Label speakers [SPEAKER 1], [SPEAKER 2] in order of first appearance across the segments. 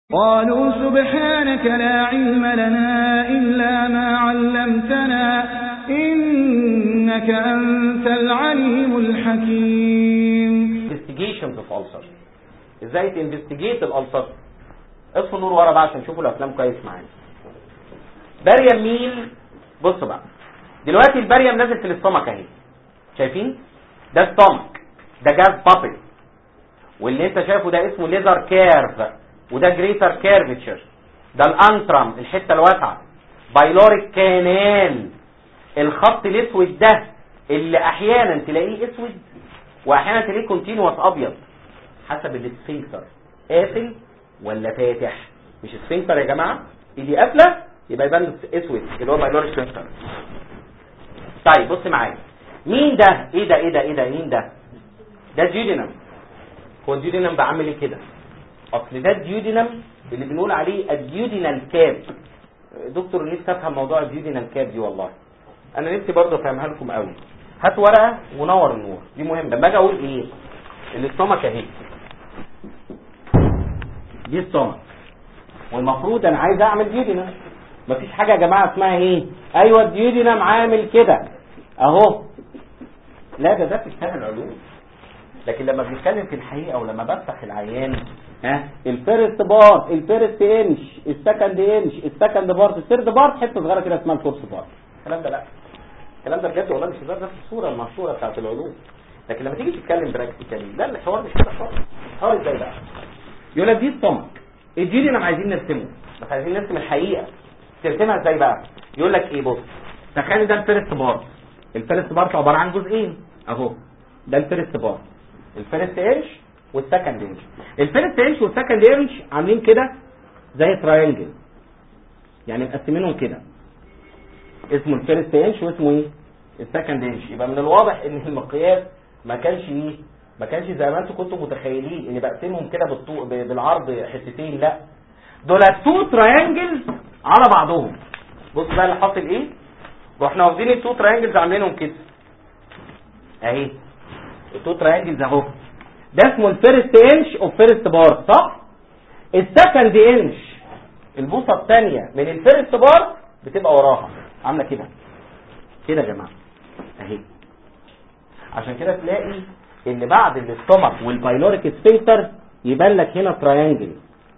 [SPEAKER 1] قالوا سبحانك لا علم لنا إلا ما علمتنا إنك أنت العليم الحكيم
[SPEAKER 2] investigations of ulcer ازاي تنفستيجيت الالسر اطفوا النور ورا بقى عشان تشوفوا الافلام كويس معانا باريم ميل بص بقى دلوقتي الباريم نازل في الاستومك اهي شايفين ده ستومك ده جاز بابل واللي انت شايفه ده اسمه ليزر كيرف وده جريتر كيرفتشر ده الانترم الحته الواسعه بايلوريك كانال الخط الاسود ده اللي احيانا تلاقيه اسود واحيانا تلاقيه كونتينوس ابيض حسب السفنكتر قافل ولا فاتح مش السفنكتر يا جماعه اللي قافله يبقى يبان اسود اللي هو بايلوريك سفنكتر طيب بص معايا مين ده ايه ده ايه ده ايه ده مين ده ده ديودينم هو الديودينم بعمل ايه كده اصل ده الديودينم اللي بنقول عليه الديودينال كاب دكتور نفسي افهم موضوع الديودينال كاب دي والله انا نفسي برضه افهمها لكم قوي هات ورقه ونور النور دي مهمه لما اجي اقول ايه الاستومك اهي دي استومك والمفروض انا عايز اعمل ديودينم مفيش حاجه يا جماعه اسمها ايه ايوه الديودينم عامل كده اهو لا ده ده في كتاب العلوم لكن لما بنتكلم في الحقيقه ولما بفتح العيان ها الفيرست بارت الفيرست انش السكند انش السكند بارت الثيرد بارت حته صغيره كده اسمها الفورس بارت الكلام ده لا الكلام ده بجد والله مش هزار ده في الصوره المشهوره بتاعت العلوم لكن لما تيجي تتكلم براكتيكالي لا الحوار مش كده خالص الحوار ازاي بقى يقول لك دي ستومك الجيل اللي عايزين نرسمه بس عايزين نرسم الحقيقه ترسمها ازاي بقى يقول لك ايه بص تخيل ده الفيرست بارت الفيرست بارت عباره عن جزئين اهو ده الفيرست بارت الفيرست انش والسكند انش الفيرست انش والسكند انش عاملين كده زي تراينجل يعني مقسمينهم كده اسمه الفيرست انش واسمه ايه السكند انش يبقى من الواضح ان المقياس ما كانش ايه ما كانش زي ما انتم كنتم متخيلين ان بقسمهم كده بالطو... بالعرض حتتين لا دول تو تراينجلز على بعضهم بص بقى اللي حاصل ايه رحنا واخدين التو تراينجلز عاملينهم كده اهي التو تراينجلز اهو ده اسمه الفيرست انش اوف فيرست بار صح السكند انش البوصه الثانيه من الفيرست بار بتبقى وراها عامله كده كده يا جماعه اهي عشان كده تلاقي ان بعد الاستومك والبايلوريك سفنكتر يبان لك هنا تراينجل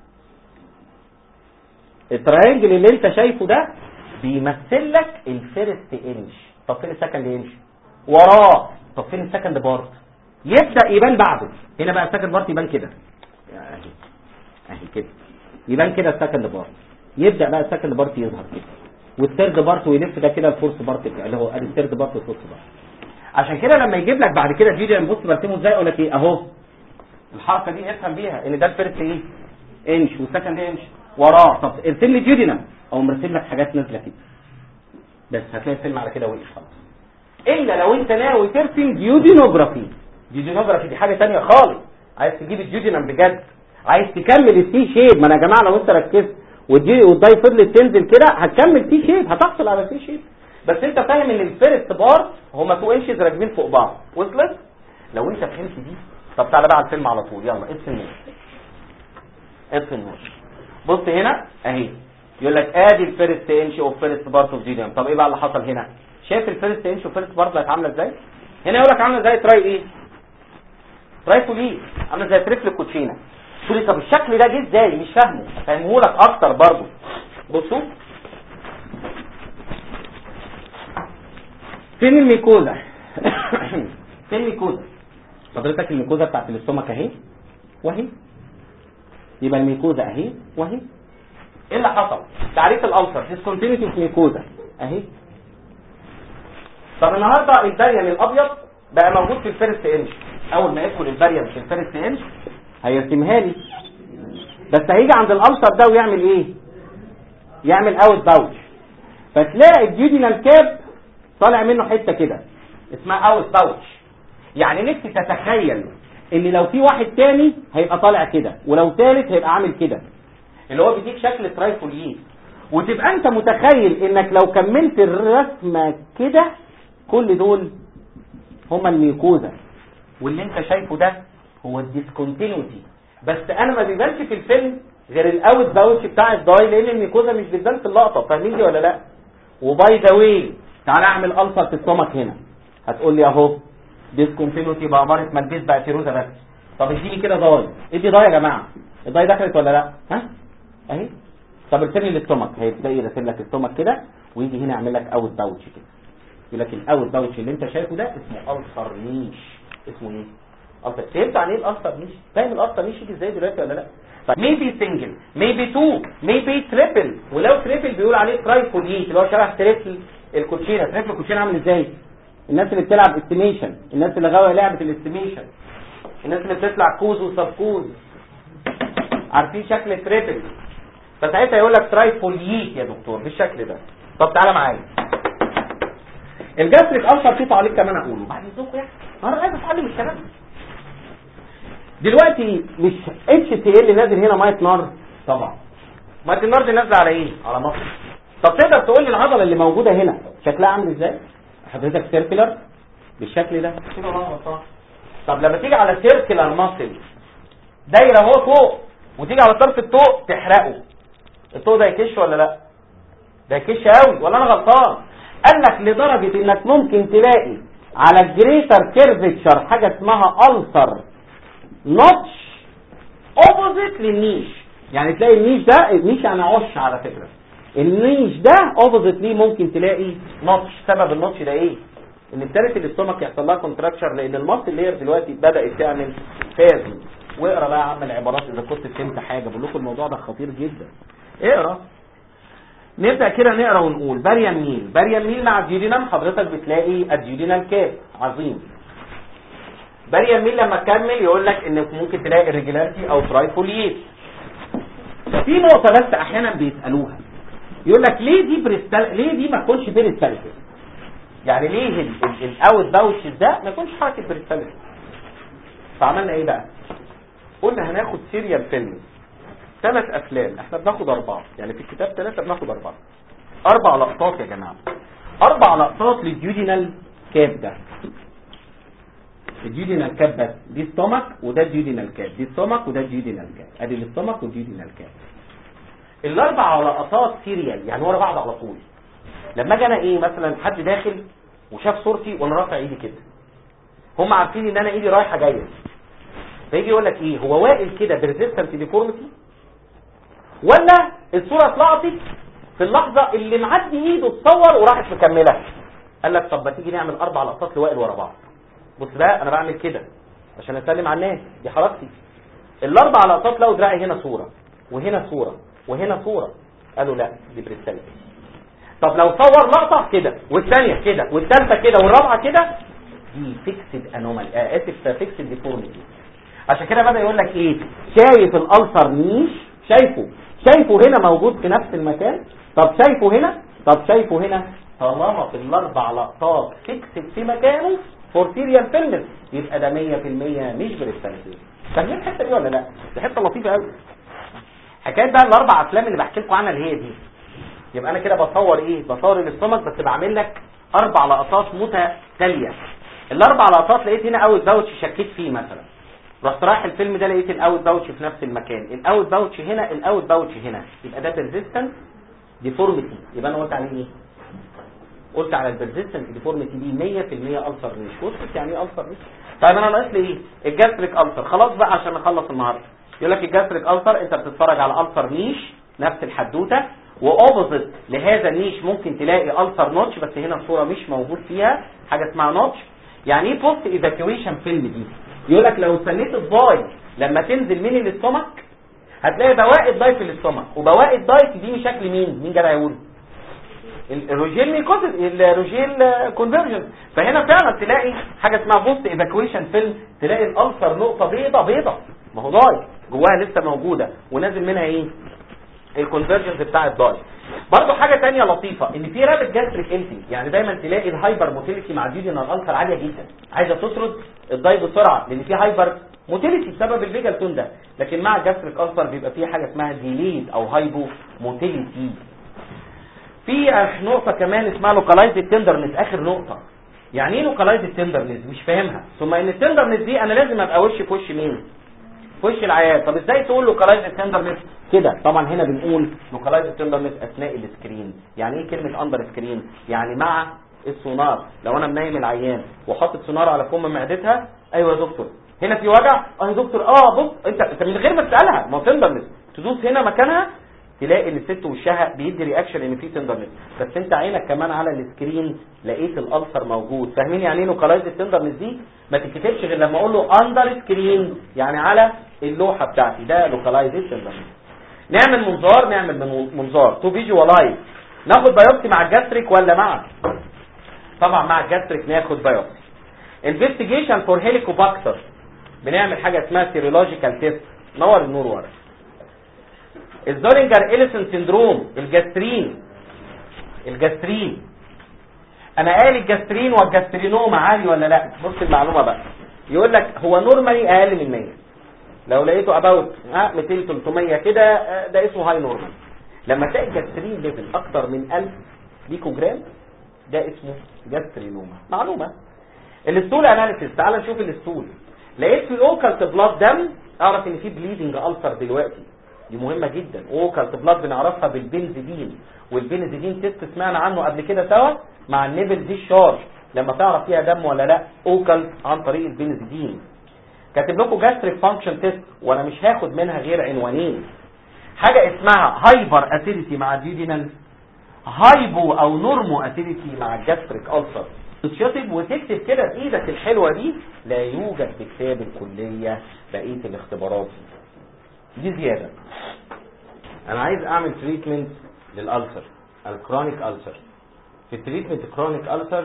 [SPEAKER 2] التراينجل اللي انت شايفه ده بيمثل لك الفيرست انش طب فين السكند انش وراه طب فين السكند بارت يبدا يبان بعده هنا بقى السكند بارت يبان كده اهي اهي كده يبان كده السكند بارت يبدا بقى السكند بارت يظهر كده والثيرد بارت ويلف ده كده الفورث بارت اللي هو ادي الثيرد بارت والفورث بارت عشان كده لما يجيب لك بعد كده فيديو بص برسمه ازاي يقول لك ايه اهو الحركه دي افهم بيها ان ده الفيرست ايه انش والسكند انش وراه طب ارسم لي جيودينم او مرسم لك حاجات نازله كده بس هتلاقي الفيلم على كده وقف خلاص الا لو انت ناوي ترسم ديودينوجرافي ديودينوجرافي دي حاجه ثانيه خالص عايز تجيب الديودينم بجد عايز تكمل السي شيب ما انا يا جماعه لو انت ركزت والدي والداي فضلت تنزل كده هتكمل سي شيب هتحصل على سي شيب بس انت فاهم ان الفيرست بار هما تو انشز راكبين فوق بعض وصلت لو انت فهمت دي طب تعالى بقى على الفيلم على طول يلا اطفي النور اطفي النور بص هنا اهي يقول لك ادي الفيرست انش اوف فيرست بارت اوف جيديوم طب ايه بقى اللي حصل هنا شايف الفيرست انش وفيرست بارت بقت عامله ازاي هنا يقول لك عامله زي تراي ايه تراي فولي عامله زي تريفل الكوتشينه تقول لي طب الشكل ده جه ازاي مش فاهمه افهمه لك اكتر برضو بصوا فين الميكوزا فين الميكوزا حضرتك الميكوزا بتاعت الاستومك اهي وهي يبقى الميكوزا اهي وهي ايه اللي حصل تعريف الالسر ديسكونتينيتي في ميكوزا اهي طب النهارده البريم الابيض بقى موجود في الفيرست انش اول ما يدخل البريم في الفيرست انش هيرسمها لي بس هيجي عند الالسر ده ويعمل ايه يعمل اوت باوتش فتلاقي الجيودينال كاب طالع منه حته كده اسمها اوت باوتش يعني نفسي تتخيل ان لو في واحد تاني هيبقى طالع كده ولو ثالث هيبقى عامل كده اللي هو بيديك شكل ترايفوليين وتبقى انت متخيل انك لو كملت الرسمه كده كل دول هما الميكوزا واللي انت شايفه ده هو الديسكونتينيوتي بس انا ما بيبانش في الفيلم غير الاوت باوتش بتاع الداي لان الميكوزا مش بتبان في اللقطه فاهمين دي ولا لا وباي ذا واي تعالى اعمل الفا في السtomach هنا هتقول لي اهو ديسكونتينيوتي بعباره ما البيس بقى فيروزه بس طب اديني كده داي ادي داي يا جماعه الداي دخلت ولا لا ها اهي طب ارسم لي الاستومك هتلاقي راسم لك الاستومك كده ويجي هنا يعمل لك اوت باوتش كده يقول لك الاوت باوتش اللي انت شايفه ده اسمه السر نيش اسمه ايه السر فهمت عن ايه الالسر نيش فاهم الالسر نيش يجي ازاي دلوقتي ولا لا طيب ميبي سنجل ميبي تو ميبي تريبل ولو تريبل بيقول عليه ترايفوليت اللي هو شبه تريبل الكوتشينه تريبل الكوتشينه عامل ازاي الناس اللي بتلعب استيميشن الناس اللي غاويه لعبه الاستيميشن الناس اللي بتطلع كوز وسب كوز عارفين شكل تريبل فساعتها يقول لك ترايفوليت يا دكتور بالشكل ده طب تعالى معايا الجاستريك اشهر فيه تعليق كمان اقوله بعد اذنكم يعني انا عايز اتعلم الكلام دلوقتي مش اتش تي ال نازل هنا ميه نار طبعا ميه النار دي نازله على ايه على مصر طب تقدر تقول لي العضله اللي موجوده هنا شكلها عامل ازاي حضرتك سيركلر بالشكل ده كده ولا غلطان طب لما تيجي على سيركلر ماسل دايره اهو فوق وتيجي على طرف الطوق تحرقه الطوق ده يكش ولا لا ده يكش قوي ولا انا غلطان قال لك لدرجه انك ممكن تلاقي على الجريتر كيرفتشر حاجه اسمها ألسر نوتش اوبوزيت للنيش يعني تلاقي النيش ده النيش يعني عش على فكره النيش ده اوبوزيت ليه ممكن تلاقي نوتش سبب النوتش ده ايه ان ابتدت الاستومك يحصل لها كونتراكشر لان الماسل لير دلوقتي بدات تعمل فازم واقرا بقى يا عم العبارات اذا كنت فهمت حاجه بقول لكم الموضوع ده خطير جدا اقرا نبدا كده نقرا ونقول باريام ميل باريام ميل مع الديودينام حضرتك بتلاقي الديودينال كاب عظيم باريام ميل لما تكمل يقول لك انك ممكن تلاقي الريجولاريتي او ترايفوليت في نقطه بس احيانا بيسالوها يقول لك ليه دي بريستال ليه دي ما تكونش بريستاليتي يعني ليه الاوت باوتش ده ما يكونش حركه بريستاليتي فعملنا ايه بقى قلنا هناخد سيريال فيلم ثلاث افلام احنا بناخد اربعه يعني في الكتاب ثلاثه بناخد اربعه اربع لقطات يا جماعه اربع لقطات للديودينال كاب ده الديودينال كاب بس دي ستومك وده الديودينال كاب دي ستومك وده الديودينال كاب ادي الستومك والديودينال كاب الاربع لقطات سيريال يعني ورا بعض على طول لما اجي انا ايه مثلا حد داخل وشاف صورتي وانا رافع ايدي كده هم عارفين ان انا ايدي رايحه جايه فيجي يقول لك ايه هو واقف كده بريزيستنت ديفورميتي ولا الصوره اتلقطت في اللحظه اللي معدي ايده اتصور وراحت مكمله قال لك طب ما تيجي نعمل اربع لقطات لوائل ورا بعض بص ده انا بعمل كده عشان اسلم على الناس دي حركتي الاربع لقطات لقوا دراعي هنا صوره وهنا صوره وهنا صوره قالوا لا دي بريستاليتي طب لو صور لقطه كده والثانيه كده والثالثه كده والرابعه كده دي فيكسد انومال آه اسف فيكسد ديفورميتي عشان كده بدا يقول لك ايه شايف الالسر نيش شايفه شايفه هنا موجود في نفس المكان طب شايفه هنا طب شايفه هنا طالما في الاربع لقطات فيكسد في مكانه فور سيريال فيلم يبقى ده 100% مش بريستاليتي فاهمين الحته دي ولا لا دي حته لطيفه قوي حكايه بقى الاربع افلام اللي بحكي لكم عنها اللي هي دي يبقى انا كده بصور ايه بصور الاستومك بس بعمل لك اربع لقطات متتاليه الاربع لقطات لقيت هنا اوت باوتش شكيت فيه مثلا رحت رايح الفيلم ده لقيت الاوت باوتش في نفس المكان الاوت باوتش هنا الاوت باوتش هنا يبقى ده بيرزيستنت ديفورميتي يبقى انا قلت عليه ايه قلت على البيرزيستنت ديفورميتي دي 100% السر مش وصلت يعني ايه السر مش طيب انا ناقص لي ايه الجاستريك السر خلاص بقى عشان نخلص النهارده يقول لك الجاستريك السر انت بتتفرج على السر نيش نفس الحدوته واوبوزيت لهذا النيش ممكن تلاقي السر نوتش بس هنا الصوره مش موجود فيها حاجه اسمها نوتش يعني ايه بوست ايفاكيويشن فيلم دي يقول لك لو سنيت الضاي لما تنزل من الاستومك هتلاقي بواقي الضاي في الاستومك وبواقي الضاي تديني شكل مين مين جدع يقول الروجيل ميكوزيس الروجيل كونفرجن فهنا فعلا تلاقي حاجه اسمها بوست ايفاكويشن فيلم تلاقي الالسر نقطه بيضه بيضه ما هو ضاي جواها لسه موجوده ونازل منها ايه الكونفرجنس بتاع الضاي برضه حاجه تانية لطيفه ان في رابط جاستريك امتي يعني دايما تلاقي الهايبر موتيليتي مع الديودينال الالسر عاليه جدا عايزه تطرد الضاي بسرعه لان في هايبر موتيليتي بسبب الفيجال تون ده لكن مع الجاستريك السر بيبقى فيه حاجه اسمها ديليد او هايبو موتيليتي في نقطة كمان اسمها لوكالايز تندرنس اخر نقطة يعني ايه لوكالايز تندرنس مش فاهمها ثم ان التندرنس دي انا لازم ابقى وش في وش مين في وش العيان طب ازاي تقول لوكالايز تندرنس كده طبعا هنا بنقول لوكالايز تندرنس اثناء السكرين يعني ايه كلمه اندر سكرين يعني مع السونار لو انا منيم العيان وحاطط سونار على فم معدتها ايوه يا دكتور هنا في وجع اه يا دكتور اه بص انت انت من غير ما تسالها ما هو تندرنس تدوس هنا مكانها تلاقي ان الست وشها بيدي رياكشن ان في تندرنس بس انت عينك كمان على السكرين لقيت الالسر موجود فاهمين يعني ايه لوكالايز التندرنس دي ما تتكتبش غير لما اقول له اندر سكرين يعني على اللوحه بتاعتي ده لوكالايز التندرنس نعمل منظار نعمل من- منظار تو فيجوالايز ناخد بايوبسي مع الجاستريك ولا مع طبعا مع الجاستريك ناخد بايوبسي انفستيجيشن فور هيليكوباكتر بنعمل حاجه اسمها سيرولوجيكال تيست نور النور ورا الزولينجر إليسون سندروم الجاسترين الجاسترين انا قال الجاسترين والجاسترينوما عالي ولا لا بص المعلومه بقى يقول لك هو نورمالي اقل من 100 لو لقيته اباوت ها 200 300 كده آه، ده اسمه هاي نورمال لما تلاقي الجاسترين ليفل اكتر من 1000 بيكوجرام ده اسمه جاسترينوما معلومه الستول اناليسيس تعال نشوف الستول لقيت في اوكالت بلاد دم اعرف ان في بليدنج السر دلوقتي دي مهمه جدا اوكالت بلاد بنعرفها بالبنزيدين والبنزيدين تيست سمعنا عنه قبل كده سوا مع النبل دي الشارج لما تعرف فيها دم ولا لا اوكالت عن طريق البنزيدين كاتب لكم جاستريك فانكشن تيست وانا مش هاخد منها غير عنوانين حاجه اسمها هايبر اسيديتي مع الديودينال هايبو او نورمو اسيديتي مع الجاستريك ألسر تتشطب وتكتب كده بايدك الحلوه دي لا يوجد في كتاب الكليه بقيه الاختبارات دي زياده انا عايز اعمل تريتمنت للالسر الكرونيك ألسر في التريتمنت كرونيك ألسر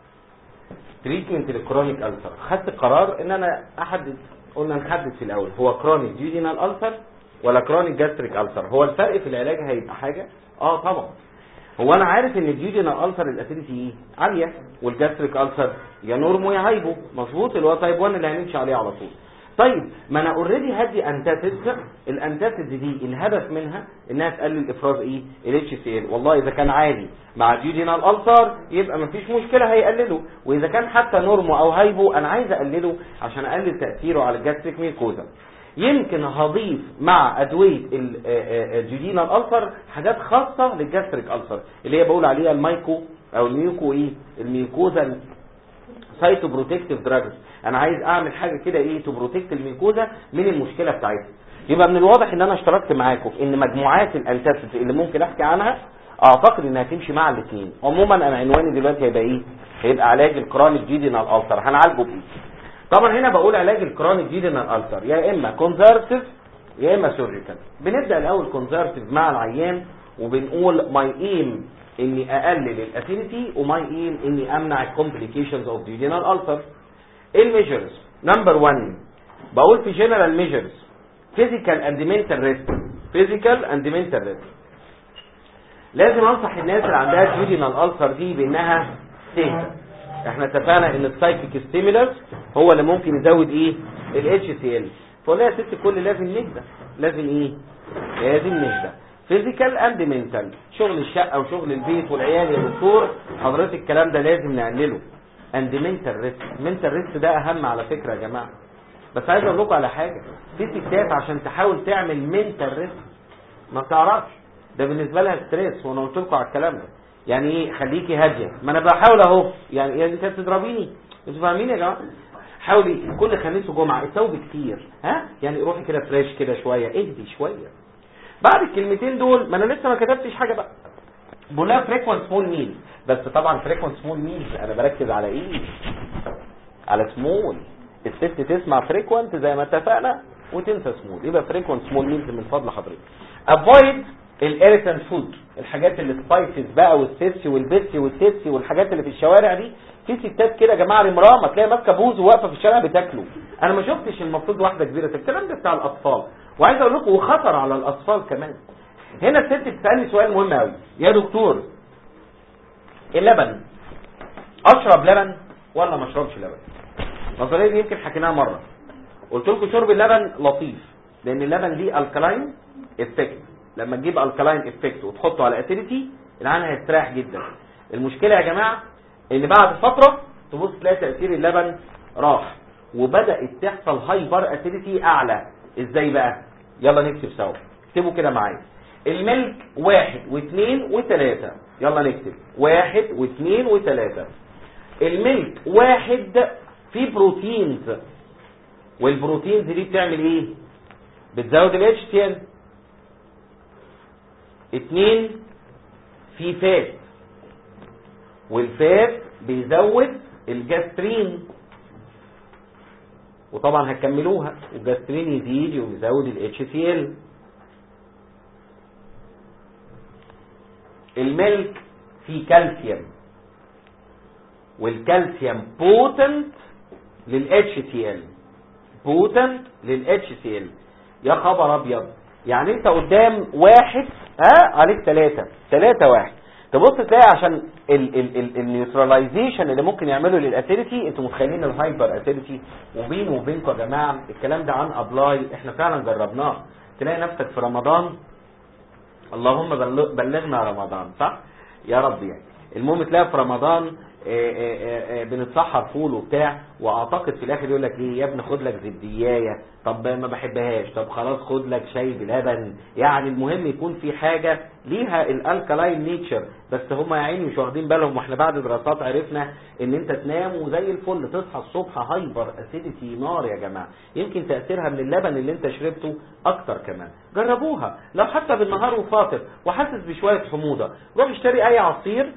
[SPEAKER 2] تريتمنت للكرونيك ألسر خدت قرار ان انا احدد قلنا نحدد في الاول هو كرونيك ديودينال ألسر ولا كرونيك جاستريك ألسر هو الفرق في العلاج هيبقى حاجه اه طبعا هو انا عارف ان الديودينال ألسر الاسيديتي ايه عاليه والجاستريك ألسر يا نورمو يا هايبو مظبوط اللي هو تايب 1 اللي هنمشي عليه على طول طيب ما انا اوريدي هدي انتاسيد الانتاسيد دي الهدف منها انها تقلل افراز ايه الاتش سي ال والله اذا كان عالي مع ديودينال ألسر يبقى مفيش مشكله هيقلله واذا كان حتى نورمو او هايبو انا عايز اقلله عشان اقلل تاثيره على الجاستريك ميكوزا يمكن هضيف مع ادويه الجدينال ألسر حاجات خاصه للجاستريك ألسر اللي هي بقول عليها المايكو او الميوكو ايه الميوكوزا سايتو بروتكتيف دراجز انا عايز اعمل حاجه كده ايه تو بروتكت الميوكوزا من المشكله بتاعتها يبقى من الواضح ان انا اشتركت معاكم في ان مجموعات الانتاسيد اللي ممكن احكي عنها اعتقد انها تمشي مع الاثنين عموما انا عنواني دلوقتي هيبقى ايه هيبقى علاج الكرونيك جيدينال ألسر هنعالجه بايه طبعا هنا بقول علاج الكرونيك جيدينال ألسر يا اما كونزرفتيف يا اما سيرجيكال بنبدا الاول كونزرفتيف مع العيان وبنقول ماي ايم اني اقلل الاسيديتي وماي ايم اني امنع الكومبليكيشنز اوف جيدينال ألسر ايه الميجرز نمبر 1 بقول في جنرال ميجرز فيزيكال اند منتال ريسك فيزيكال اند منتال ريسك لازم انصح الناس اللي عندها جيدينال ألسر دي بانها سيفه احنا اتفقنا ان السايكيك ستيمولس هو اللي ممكن يزود ايه الاتش سي ال فقول لها يا ست الكل لازم نهدى لازم ايه لازم نهدى فيزيكال اند منتال شغل الشقه وشغل البيت والعيال يا دكتور حضرتك الكلام ده لازم نقلله اند منتال ريسك منتال ريسك ده اهم على فكره يا جماعه بس عايز اقول لكم على حاجه في ستات عشان تحاول تعمل منتال ريسك ما بتعرفش ده بالنسبه لها ستريس وانا قلت لكم على الكلام ده يعني ايه خليكي هاديه ما انا بحاول اهو يعني يعني انت بتضربيني انتوا فاهمين يا جماعه حاولي كل خميس وجمعه الثوب كتير ها يعني روحي كده فريش كده شويه اهدي شويه بعد الكلمتين دول ما انا لسه ما كتبتش حاجه بقى بقول لها فريكوانت سمول ميل بس طبعا فريكوانت سمول ميل انا بركز على ايه على سمول الست تسمع فريكوانت زي ما اتفقنا وتنسى سمول يبقى فريكوانت سمول ميلز من فضل حضرتك افويد الاريتنت فود الحاجات اللي سبايسز بقى والسيبسي والبيبسي والتيبسي والحاجات اللي في الشوارع دي في ستات كده يا جماعه رمرامه تلاقي ماسكه بوز وواقفه في الشارع بتاكله انا ما شفتش المفروض واحده كبيره الكلام ده بتاع الاطفال وعايز اقول لكم وخطر على الاطفال كمان هنا الست بتسالني سؤال مهم قوي يا دكتور اللبن اشرب لبن ولا ما اشربش لبن النظريه دي يمكن حكيناها مره قلت لكم شرب اللبن لطيف لان اللبن ليه الكلاين افكت لما تجيب الكلاين افكت وتحطه على اسيديتي العين هيستريح جدا المشكله يا جماعه ان بعد فتره تبص تلاقي تاثير اللبن راح وبدات تحصل هايبر اسيديتي اعلى ازاي بقى يلا نكتب سوا اكتبوا كده معايا الملك واحد واثنين وثلاثة يلا نكتب واحد واثنين وثلاثة الملك واحد فيه بروتينز والبروتينز دي بتعمل ايه بتزود ال HCl اتنين في فات والفات بيزود الجاسترين وطبعا هتكملوها والجاسترين يزيد ويزود ال HCl الملك فيه كالسيوم والكالسيوم بوتنت لل HCl بوتنت لل HCl يا خبر ابيض يعني انت قدام واحد ها عليك ثلاثة ثلاثة واحد تبص تلاقي عشان النيوتراليزيشن اللي ممكن يعمله للاسيديتي انتوا متخيلين الهايبر اسيديتي وبينه وبينكم يا جماعه الكلام ده عن ابلاي احنا فعلا جربناه تلاقي نفسك في رمضان اللهم بلغ- بلغنا رمضان صح يا رب يعني المهم تلاقي في رمضان آه، آه، آه، بنتسحر فول وبتاع واعتقد في الاخر يقول لك ايه يا ابني خد لك زبديايه طب ما بحبهاش طب خلاص خد لك شاي بلبن يعني المهم يكون في حاجه ليها الالكالاين نيتشر بس هم يا عيني مش واخدين بالهم واحنا بعد دراسات عرفنا ان انت تنام وزي الفل تصحى الصبح هايبر اسيديتي نار يا جماعه يمكن تاثيرها من اللبن اللي انت شربته اكتر كمان جربوها لو حتى بالنهار وفاطر وحاسس بشويه حموضه روح اشتري اي عصير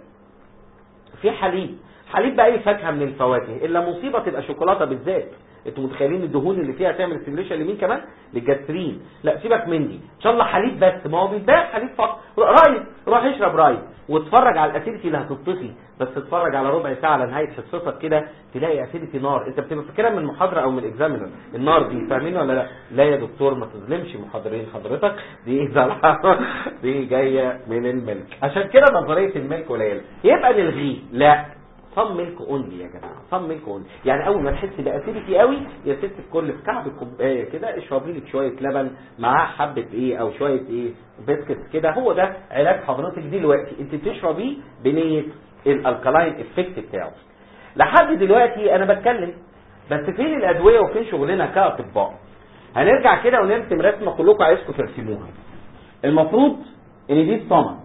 [SPEAKER 2] في حليب حليب باي فاكهه من الفواكه الا مصيبه تبقى شوكولاته بالذات انتوا متخيلين الدهون اللي فيها تعمل ستيميوليشن لمين كمان للجاسترين لا سيبك من دي ان شاء الله حليب بس ما هو بيتباع حليب فقط رايب روح اشرب رايب واتفرج على الاسيديتي اللي هتطفي بس اتفرج على ربع ساعه لنهايه حصتك كده تلاقي اسيديتي نار انت بتبقى فاكرها من المحاضره او من الاكزامينر النار دي فاهمين ولا لا لا يا دكتور ما تظلمش محاضرين حضرتك دي زلحه دي جايه من الملك عشان كده نظريه الملك قليله يبقى نلغيه لا صم ميلك اونلي يا جماعه صم ميلك اونلي يعني اول ما تحس باسيديتي قوي يا ست الكل في كعب كوبايه كده اشربي لك شويه لبن معاه حبه ايه او شويه ايه بسكت كده هو ده علاج حضرتك دلوقتي انت بتشربيه بنيه الالكالاين افكت بتاعه لحد دلوقتي انا بتكلم بس فين الادويه وفين شغلنا كاطباء هنرجع كده ونرسم رسمه كلكم عايزكم ترسموها المفروض ان دي الصمت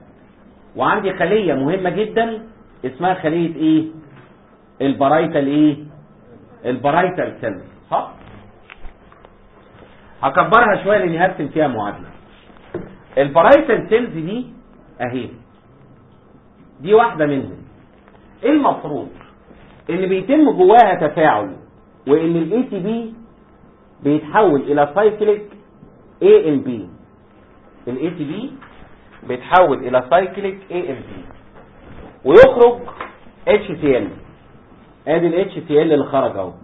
[SPEAKER 2] وعندي خليه مهمه جدا اسمها خليه ايه البرايتال ايه البرايتال سيل صح هكبرها شويه لاني هرسم فيها معادله البرايتال سيلز دي اهي دي واحده منهم المفروض ان بيتم جواها تفاعل وان الاي تي بي بيتحول الى سايكليك اي ام بي الاي تي بي بيتحول الى سايكليك اي ام بي ويخرج اتش سي ال ادي الاتش سي ال اللي خرج اهو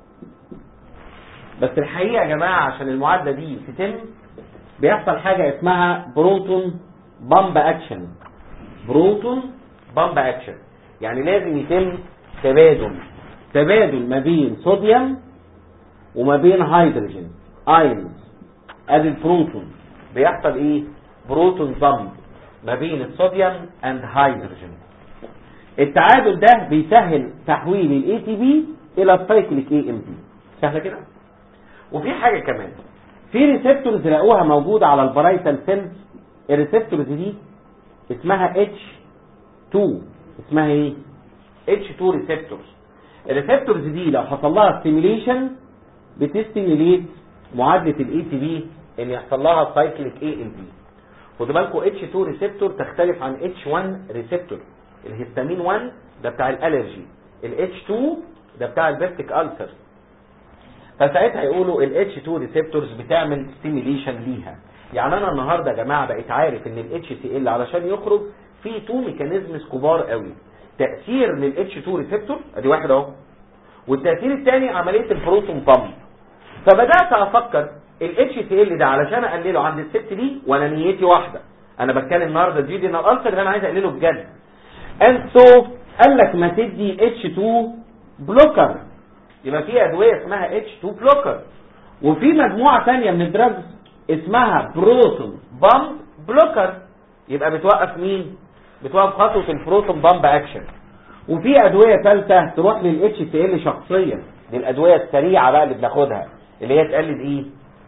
[SPEAKER 2] بس الحقيقه يا جماعه عشان المعادله دي تتم بيحصل حاجه اسمها بروتون بامب اكشن بروتون بامب اكشن يعني لازم يتم تبادل تبادل ما بين صوديوم وما بين هيدروجين ايونز ادي البروتون بيحصل ايه بروتون بامب ما بين الصوديوم اند هيدروجين التعادل ده بيسهل تحويل الاي تي بي الى السايكليك اي ام بي سهله كده وفي حاجه كمان في ريسبتورز لقوها موجوده على البرايتال سيلز الريسبتورز دي اسمها اتش 2 اسمها ايه اتش 2 ريسبتورز الريسبتورز دي لو حصل لها ستيميليشن بتستيميليت معادله الاي تي بي ان يحصل لها سايكليك اي ام بي خدوا بالكم اتش 2 ريسبتور تختلف عن اتش 1 ريسبتور الهستامين 1 ده بتاع الالرجي الاتش 2 ده بتاع البيستيك السر فساعتها يقولوا الاتش 2 ريسبتورز بتعمل ستيميليشن ليها يعني انا النهارده يا جماعه بقيت عارف ان الاتش سي ال علشان يخرج في تو ميكانيزمز كبار قوي تاثير للاتش 2 ريسبتور ادي واحد اهو والتاثير الثاني عمليه البروتون بامب فبدات افكر الاتش سي ال ده علشان اقلله عند الست دي وانا نيتي واحده انا بتكلم النهارده دي ان الالسر ده انا عايز اقلله بجد انتو قال لك ما تدي اتش 2 بلوكر يبقى في ادويه اسمها اتش 2 بلوكر وفي مجموعه ثانيه من الدراجز اسمها بروتون بامب بلوكر يبقى بتوقف مين بتوقف خطوه البروتون بامب اكشن وفي ادويه ثالثه تروح للاتش سي ال شخصيا دي الادويه السريعه بقى اللي بناخدها اللي هي تقلل ايه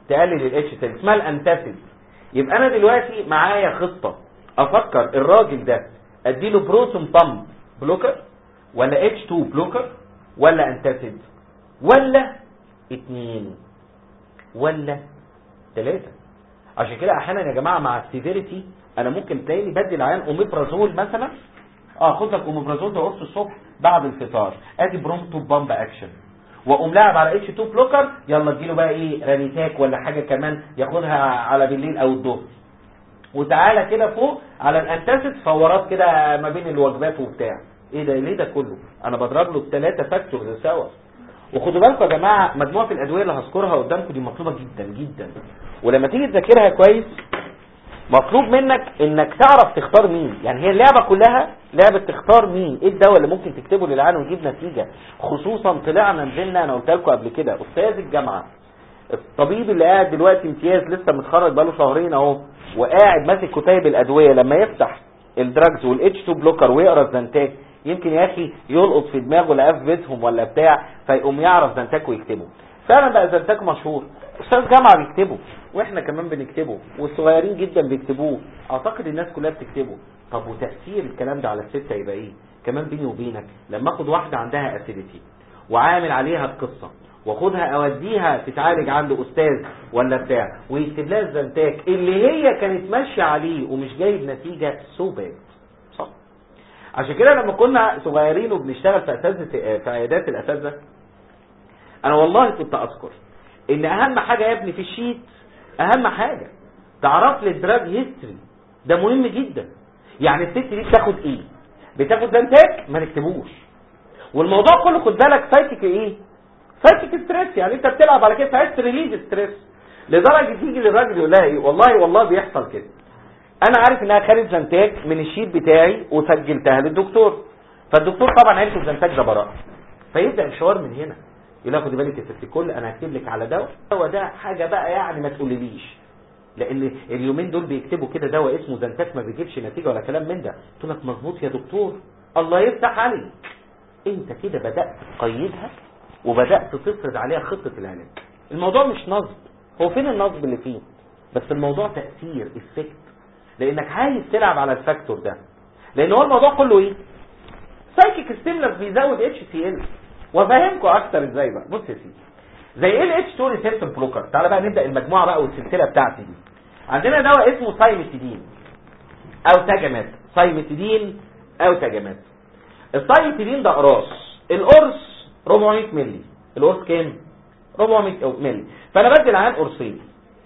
[SPEAKER 2] تقلل الاتش سيل اسمها الانتاسيد يبقى انا دلوقتي معايا خطه افكر الراجل ده اديله بروتون بامب بلوكر ولا اتش 2 بلوكر ولا انتاسيد ولا اتنين ولا ثلاثة عشان كده احيانا يا جماعة مع السيفيريتي انا ممكن تلاقيني بدي العيان اوميبرازول مثلا اه خد لك اوميبرازول ده قرص الصبح بعد الفطار ادي برومتو بامب اكشن واقوم لاعب على اتش 2 بلوكر يلا اديله بقى ايه رانيتاك ولا حاجه كمان ياخدها على بالليل او الظهر وتعالى كده فوق على الانتاسيد فورات كده ما بين الوجبات وبتاع ايه ده ليه ده كله انا بضرب له الثلاثه فاكتورز سوا وخدوا بالكم يا جماعه مجموعه الادويه اللي هذكرها قدامكم دي مطلوبه جدا جدا ولما تيجي تذاكرها كويس مطلوب منك انك تعرف تختار مين يعني هي اللعبه كلها لعبه تختار مين ايه الدواء اللي ممكن تكتبه للعيان ويجيب نتيجه خصوصا طلعنا نزلنا انا قلت لكم قبل كده استاذ الجامعه الطبيب اللي قاعد دلوقتي امتياز لسه متخرج بقاله شهرين اهو وقاعد ماسك كتيب الادويه لما يفتح الدراجز والاتش 2 بلوكر ويقرا الزنتاك يمكن يا اخي يلقط في دماغه لقاه في بيتهم ولا بتاع فيقوم يعرف زنتاك ويكتبه فعلا بقى زنتاك مشهور استاذ جامعه بيكتبه واحنا كمان بنكتبه والصغيرين جدا بيكتبوه اعتقد الناس كلها بتكتبه طب وتاثير الكلام ده على الست هيبقى ايه كمان بيني وبينك لما اخد واحده عندها اسيديتي وعامل عليها القصه واخدها اوديها تتعالج عند استاذ ولا بتاع ويكتب لها الزنتاك اللي هي كانت ماشيه عليه ومش جايب نتيجه سو باد صح عشان كده لما كنا صغيرين وبنشتغل في اساتذه في عيادات الاساتذه انا والله كنت اذكر ان اهم حاجه يا ابني في الشيت اهم حاجه تعرف لي الدراج هيستوري ده مهم جدا يعني الست دي بتاخد ايه بتاخد زنتاك ما نكتبوش والموضوع كله خد بالك سايكيك ايه سايكيك ستريس يعني انت بتلعب على كده عايز تريليز ستريس لدرجه تيجي للراجل يقول لها ايه والله والله بيحصل كده انا عارف انها خدت زنتاج من الشيت بتاعي وسجلتها للدكتور فالدكتور طبعا عرف الزنتاج ده براءه فيبدا الحوار من هنا يقول لها خدي بالك يا ست الكل انا هكتب لك على دواء الدواء ده حاجه بقى يعني ما تقوليليش لان اليومين دول بيكتبوا كده دواء اسمه زنتاك ما بيجيبش نتيجه ولا كلام من ده قلت لك مظبوط يا دكتور الله يفتح عليك انت كده بدات تقيدها وبدات تفرض عليها خطه العلاج الموضوع مش نصب هو فين النصب اللي فيه بس الموضوع تاثير افكت لانك عايز تلعب على الفاكتور ده لان هو الموضوع كله ايه سايكيك ستيمولس بيزود اتش سي ال وافهمكم اكتر ازاي بقى بص يا سيدي زي ايه الاتش 2 ريسبتور بلوكر تعالى بقى نبدا المجموعه بقى والسلسله بتاعتي دي عندنا دواء اسمه سايمتيدين او تاجمات سايمتيدين او تاجمات السايمتيدين ده قراص القرص 400 مللي القرص كام 400 مللي فانا بدي العيان قرصين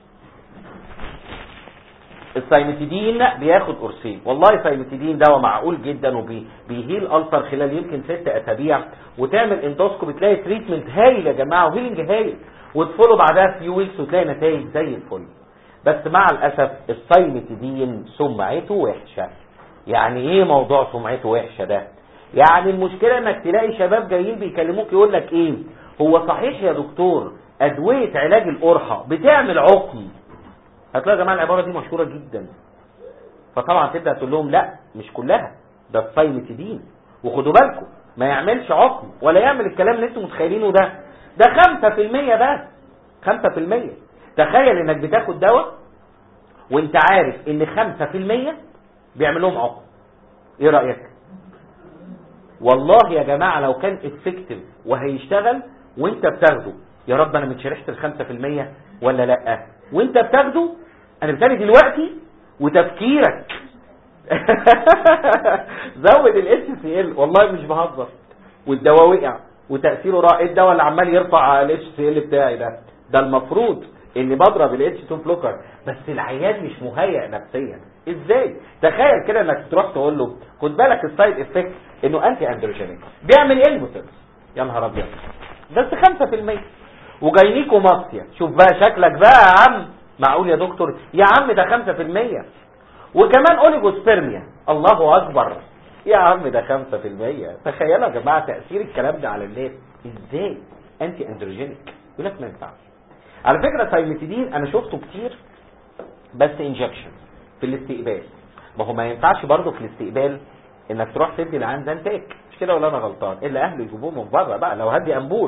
[SPEAKER 2] السايمتيدين بياخد قرصين والله السايمتيدين دواء معقول جدا وبيهيل الالسر خلال يمكن ست اسابيع وتعمل اندوسكوب تلاقي تريتمنت هايل يا جماعه وهيلنج هايل وتفولو بعدها فيو ويكس وتلاقي نتائج زي الفل بس مع الاسف السايمتيدين سمعته وحشه يعني ايه موضوع سمعته وحشه ده يعني المشكله انك تلاقي شباب جايين بيكلموك يقول لك ايه هو صحيح يا دكتور ادويه علاج القرحه بتعمل عقم هتلاقي يا جماعه العباره دي مشهوره جدا فطبعا تبدا تقول لهم لا مش كلها ده السايمتيدين وخدوا بالكم ما يعملش عقم ولا يعمل الكلام اللي انتم متخيلينه ده ده 5% بس 5% تخيل انك بتاخد دواء وانت عارف ان 5% بيعمل لهم عقم ايه رايك والله يا جماعه لو كان افكتيف وهيشتغل وانت بتاخده يا رب انا متشرحت ال 5% ولا لا وانت بتاخده انا بتاني دلوقتي وتفكيرك زود الاتش سي ال والله مش بهزر والدواء وقع وتاثيره رائع ايه الدواء اللي عمال يرفع الاتش سي ال بتاعي ده ده المفروض اني بضرب الاتش 2 بلوكر بس العيان مش مهيئ نفسيا ازاي تخيل كده انك تروح تقول له خد بالك السايد افكت انه انتي اندروجينيك بيعمل ايه الموتيلز يا نهار ابيض بس 5% وجاينيكو مصيا شوف بقى شكلك بقى يا عم معقول يا دكتور يا عم ده 5% وكمان اوليجوسبيرميا الله اكبر يا عم ده 5% تخيلوا يا جماعه تاثير الكلام ده على الناس ازاي انتي اندروجينيك يقول لك ما ينفعش على فكره سايمتيدين انا شفته كتير بس انجكشن في الاستقبال ما هو ما ينفعش برضه في الاستقبال انك تروح تدي العيان زنتاك مش كده ولا انا غلطان الا اهله يجيبوه من بره بقى لو هدي امبول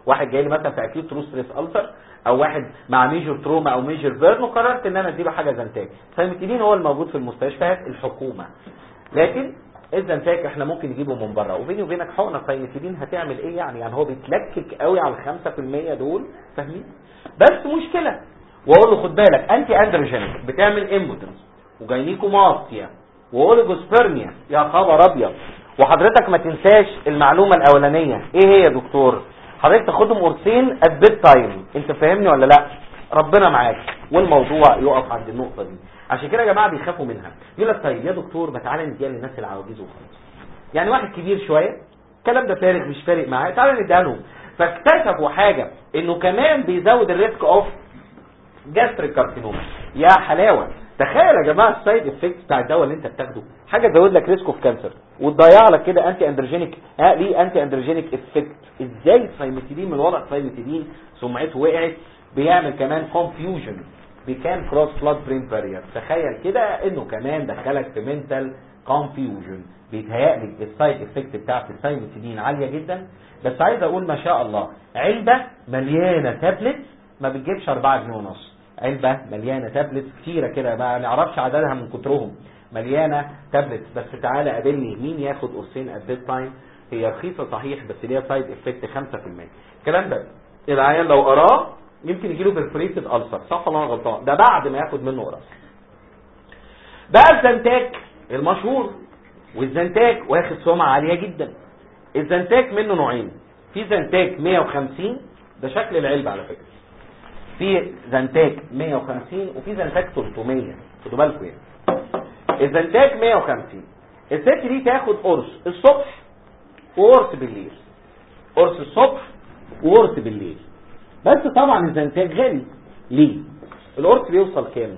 [SPEAKER 2] واحد جاي لي مثلا في اكيوت ترو ستريس السر او واحد مع ميجر تروما او ميجر بيرن وقررت ان انا اديله حاجه زنتاج سايمتيدين هو الموجود في المستشفيات الحكومه لكن الزنتاج احنا ممكن نجيبه من بره وبيني وبينك حقنه سايمتيدين هتعمل ايه يعني يعني هو بيتلكك قوي على ال 5% دول فاهمين بس مشكله واقول له خد بالك انتي اندروجينيك بتعمل امبوتنس وجاينيكوماستيا واوليجوسبرميا يا خبر ابيض وحضرتك ما تنساش المعلومه الاولانيه ايه هي يا دكتور حضرتك تاخدهم قرصين ات بيت تايم انت فاهمني ولا لا ربنا معاك والموضوع يقف عند النقطه دي عشان كده يا جماعه بيخافوا منها يقول لك طيب يا دكتور ما تعالى نديها للناس العواجيز وخلاص يعني واحد كبير شويه الكلام ده فارق مش فارق معاه تعالى نديها لهم فاكتشفوا حاجه انه كمان بيزود الريسك اوف جاستريك كارسينوما يا حلاوه تخيل يا جماعه السايد افكت بتاع الدواء اللي انت بتاخده حاجه تزود لك ريسك اوف كانسر وتضيع لك كده انتي اندروجينيك اه ليه انتي اندروجينيك افكت ازاي السايمتيدين من وضع السايمتيدين سمعته وقعت بيعمل كمان كونفيوجن بكام كروس بلاد برين بارير تخيل كده انه كمان دخلك في منتال كونفيوجن بيتهيألي السايد افكت بتاعت السايمتيدين عاليه جدا بس عايز اقول ما شاء الله علبه مليانه تابلت ما بتجيبش 4 جنيه ونص علبه مليانه تابلت كتيره كده ما نعرفش عددها من كترهم مليانه تابلت بس تعالى قابلني مين ياخد قرصين ات ذات تايم هي رخيصه صحيح بس ليها سايد افكت 5% الكلام ده العيان لو قراه يمكن يجيله برفوريتد السر صح ولا انا غلطان ده بعد ما ياخد منه قرص بقى الزنتاك المشهور والزنتاك واخد سمعه عاليه جدا الزنتاك منه نوعين في زنتاك 150 ده شكل العلبه على فكره في زنتاك 150 وفي زنتاك 300 خدوا بالكم يعني الزنتاك 150 الست دي تاخد قرص الصبح وقرص بالليل قرص الصبح وقرص بالليل بس طبعا الزنتاك غالي ليه القرص بيوصل كام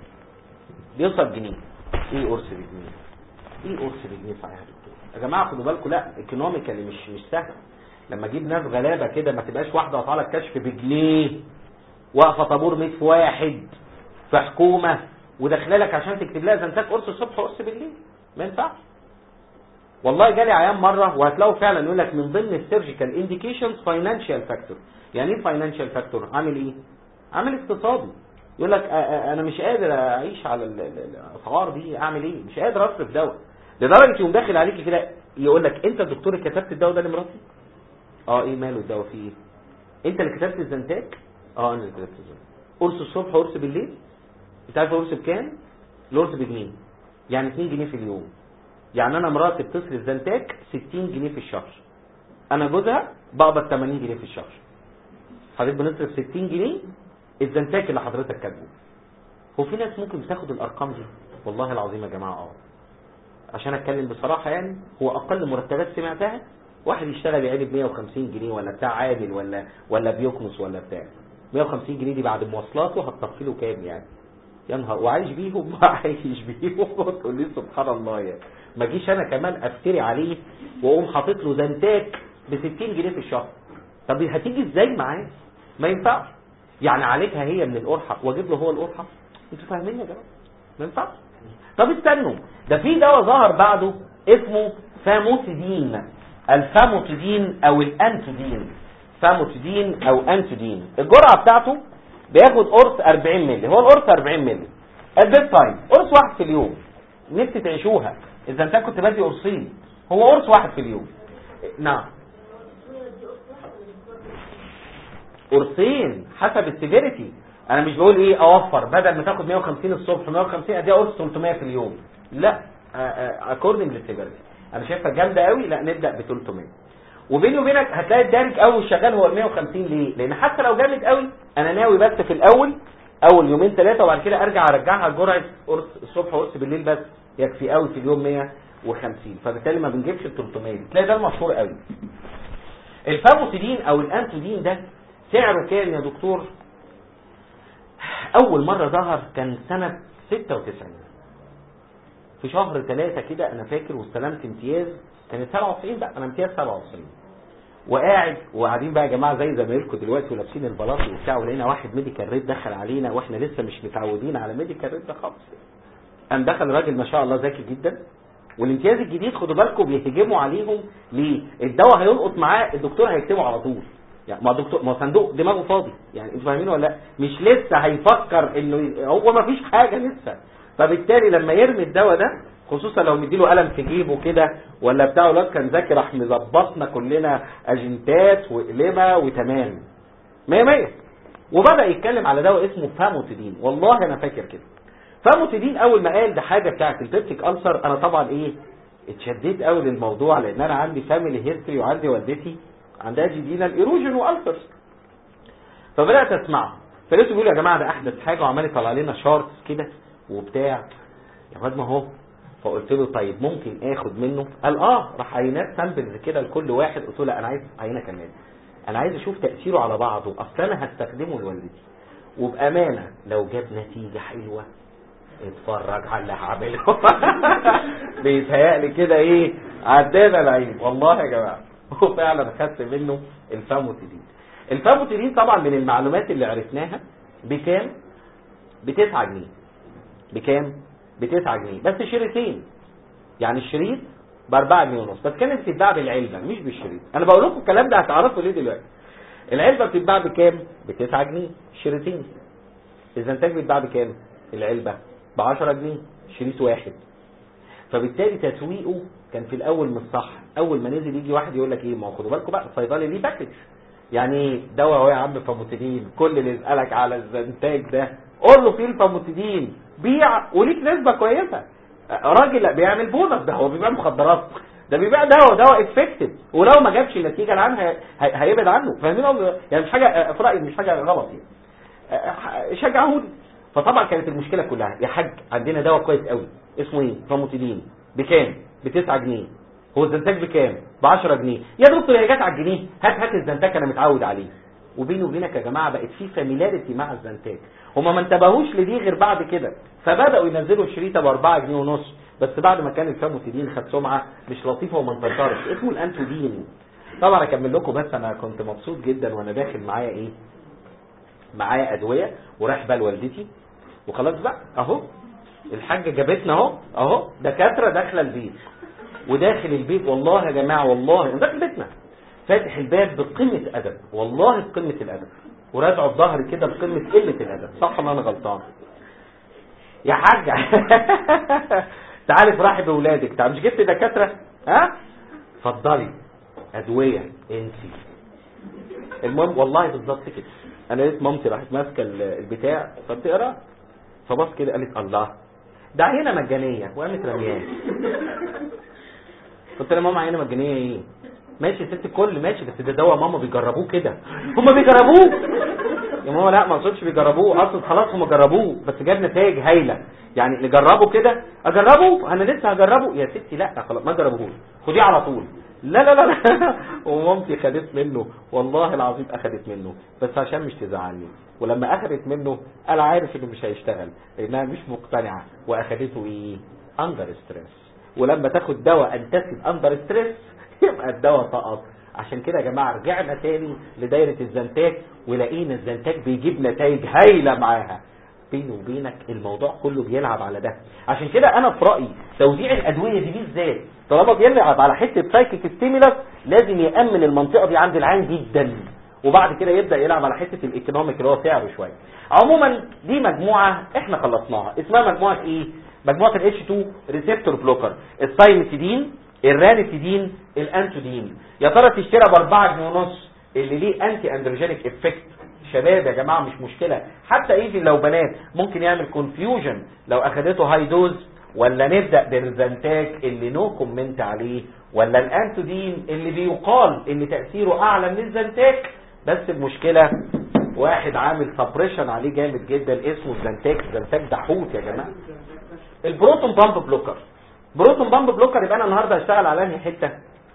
[SPEAKER 2] بيوصل جنيه ايه قرص بجنيه ايه قرص بجنيه صحيح يا دكتور يا جماعه خدوا بالكم لا ايكونوميكالي مش مش سهل لما اجيب ناس غلابه كده ما تبقاش واحده قطع لك كشف بجنيه واقفه طابور 100 في واحد في حكومه وداخله لك عشان تكتب لها زنتاك قرص الصبح وقرص بالليل ما ينفعش والله جالي عيان مره وهتلاقوا فعلا يقول لك من ضمن السيرجيكال انديكيشنز فاينانشال فاكتور يعني ايه فاينانشال فاكتور عامل ايه عامل اقتصادي يقول لك انا مش قادر اعيش على الاسعار دي اعمل ايه مش قادر اصرف دواء لدرجه يقوم داخل عليكي كده يقول لك انت الدكتور اللي كتبت الدواء ده لمراتي اه ايه ماله الدواء فيه ايه انت اللي كتبت الزنتاك اه انا اللي كتبت الزنتاك قرص الصبح قرص بالليل انت عارف القرص بكام القرص بجنيه يعني 2 جنيه في اليوم يعني انا مراتي بتصرف زنتاك 60 جنيه في الشهر انا جوزها بقبض 80 جنيه في الشهر حضرتك بنصرف 60 جنيه الزنتاك اللي حضرتك كاتبه هو في ناس ممكن بتاخد الارقام دي والله العظيم يا جماعه اه عشان اتكلم بصراحه يعني هو اقل مرتبات سمعتها واحد يشتغل يعني ب 150 جنيه ولا بتاع عادل ولا ولا بيكنس ولا بتاع 150 جنيه دي بعد مواصلاته هتطفي له كام يعني يا نهار وعايش بيهم عايش بيهم وتقول لي سبحان الله يعني ما اجيش انا كمان افتري عليه واقوم حاطط له زنتاك ب 60 جنيه في الشهر طب هتيجي ازاي معاه ما ينفعش يعني عالجها هي من القرحه واجيب له هو القرحه انتوا فاهمين يا جماعه ما ينفعش طب استنوا ده في دواء ظهر بعده اسمه فاموتيدين الفاموتيدين او الانتودين فاموتيدين او انتودين الجرعه بتاعته بياخد قرص 40 مللي هو القرص 40 مللي ات تايم قرص واحد في اليوم نفسي تعيشوها اذا انت كنت بدي قرصين هو قرص واحد في اليوم نعم قرصين حسب السيفيريتي انا مش بقول ايه اوفر بدل ما تاخد 150 الصبح 150 اديها قرص 300 في اليوم لا اكوردنج للسيفيريتي انا شايفها جامده قوي لا نبدا ب 300 وبيني وبينك هتلاقي الدارج قوي شغال هو ال 150 ليه لان حتى لو جامد قوي انا ناوي بس في الاول اول يومين ثلاثه وبعد كده ارجع ارجعها لجرعه قرص الصبح وقرص بالليل بس يكفي قوي في اليوم 150 فبالتالي ما بنجيبش ال 300 تلاقي ده المشهور قوي الفاموسيدين او الانتودين ده سعره كام يا دكتور اول مره ظهر كان سنه 96 في شهر ثلاثة كده انا فاكر واستلمت امتياز كانت 97 بقى انا امتياز 97 وقاعد وقاعدين بقى يا جماعه زي زمايلكم دلوقتي ولابسين البلاطي وبتاع ولقينا واحد ميديكال ريت دخل علينا واحنا لسه مش متعودين على ميديكال ريت ده خالص قام دخل راجل ما شاء الله ذكي جدا والامتياز الجديد خدوا بالكم بيهجموا عليهم ليه الدواء هيلقط معاه الدكتور هيكتبه على طول يعني ما دكتور ما صندوق دماغه فاضي يعني انتوا فاهمين ولا لا مش لسه هيفكر انه ي- هو ما فيش حاجه لسه فبالتالي لما يرمي الدواء ده خصوصا لو مديله قلم في جيبه كده ولا بتاع الواد كان ذكي راح مظبطنا كلنا اجنتات وقلمه وتمام مية مية وبدا يتكلم على دواء اسمه فاموتيدين والله انا فاكر كده فاموتيدين اول ما قال ده حاجه بتاعت البيبتيك ألسر انا طبعا ايه اتشديت قوي للموضوع لان انا عندي فاميلي هيستوري وعندي والدتي عندها جدينا الايروجن والسرز فبدات اسمعه فلقيته بيقول يا جماعه ده احدث حاجه وعمال يطلع لنا شارتس كده وبتاع يا واد ما هو فقلت له طيب ممكن اخد منه قال اه راح عينات سامبلز كده لكل واحد قلت له لا انا عايز عينه كمان انا عايز اشوف تاثيره على بعضه اصل انا هستخدمه لوالدتي وبامانه لو جاب نتيجه حلوه اتفرج على اللي هعمله بيتهيألي كده ايه عدانا العين والله يا جماعه هو فعلا خدت منه الفاموتيدين الفاموتيدين طبعا من المعلومات اللي عرفناها بكام ب 9 جنيه بكام ب 9 جنيه بس شريطين يعني الشريط ب 4 جنيه ونص بس كانت بتتباع بالعلبه مش بالشريط انا بقول لكم الكلام ده هتعرفوا ليه دلوقتي العلبه بتتباع بكام ب 9 جنيه شريطين الزنتاج بيتباع بكام العلبه ب 10 جنيه شريط واحد فبالتالي تسويقه كان في الاول مش صح اول ما نزل يجي واحد يقول لك ايه ما هو خدوا بالكم بقى الصيدلي ليه باكج يعني ايه دواء اهو يا عم فاموتيدين كل اللي يسالك على الزنتاج ده قول له فيه الفاموتيدين بيع وليك نسبه كويسه راجل بيعمل بونص ده هو بيبيع مخدرات ده بيبيع دواء دواء افكتيف ولو ما جابش النتيجه العام هي- هي- هيبعد عنه فاهمين قصدي؟ يعني مش حاجه في رايي مش حاجه غلط يعني شجعوني فطبعا كانت المشكله كلها يا حاج عندنا دواء كويس قوي اسمه ايه فاموتيدين بكام ب 9 جنيه هو الزنتاج بكام ب 10 جنيه يا دكتور هي جت على الجنيه هات هات الزنتاج انا متعود عليه وبيني وبينك يا جماعه بقت في فاميلاريتي مع الزنتاج هما ما انتبهوش لدي غير بعد كده فبداوا ينزلوا الشريطه ب 4 جنيه ونص بس بعد ما كان الفاموتيدين خد سمعه مش لطيفه وما انتشرش اسمه الانتودين طبعا اكمل لكم بس انا كنت مبسوط جدا وانا داخل معايا ايه معايا ادويه ورايح بقى لوالدتي وخلاص بقى اهو الحاجه جابتنا اهو اهو دكاتره داخله البيت وداخل البيت والله يا جماعه والله داخل بيتنا فاتح الباب بقمه ادب والله بقمه الادب ورازعه بظهري كده بقمه قله الادب صح ولا انا غلطان يا حاجه تعالي افرحي باولادك تعال مش جبت دكاتره ها اتفضلي ادويه انسي المهم والله بالظبط كده انا لقيت مامتي راحت ماسكه ال- البتاع فبتقرا فبص كده قالت الله ده عينه مجانيه وقامت رمياه قلت لها ماما عينه مجانيه ايه ماشي يا ست الكل ماشي بس ده دواء ماما بيجربوه كده هم بيجربوه يا ماما لا ما اقصدش بيجربوه اقصد خلاص هم جربوه بس جاب نتائج هايله يعني نجربه كده اجربه انا لسه هجربه يا ستي لا خلاص ما جربوهوش خديه على طول لا لا لا لا ومامتي خدت منه والله العظيم اخدت منه بس عشان مش تزعلني ولما اخدت منه انا عارف انه مش هيشتغل لانها مش مقتنعه واخدته ايه اندر ستريس ولما تاخد دواء انتسب اندر ستريس يبقى الدواء سقط عشان كده يا جماعه رجعنا تاني لدايره الزنتاج ولقينا الزنتاج بيجيب نتائج هايله معاها بيني وبينك الموضوع كله بيلعب على ده عشان كده انا في رايي توزيع الادويه دي بالذات طالما بيلعب على حته سايكيك ستيمولس لازم يامن المنطقه دي عند العين جدا وبعد كده يبدا يلعب على حته الايكونوميك اللي هو سعره شويه عموما دي مجموعه احنا خلصناها اسمها مجموعه ايه مجموعه الاتش 2 ريسبتور بلوكر السايمتيدين الرانيتيدين الانتودين يا ترى تشتري ب 4 جنيه ونص اللي ليه انتي اندروجينيك افكت شباب يا جماعه مش مشكله حتى ايفن لو بنات ممكن يعمل كونفيوجن لو اخدته هاي دوز ولا نبدا بالزنتاج اللي نو كومنت عليه ولا الانتودين اللي بيقال ان تاثيره اعلى من الزنتاج بس المشكله واحد عامل سبريشن عليه جامد جدا اسمه الزنتاج الزنتاج ده حوت يا جماعه البروتون بامب بلوكر بروتون بامب بلوكر يبقى انا النهارده هشتغل على انهي حته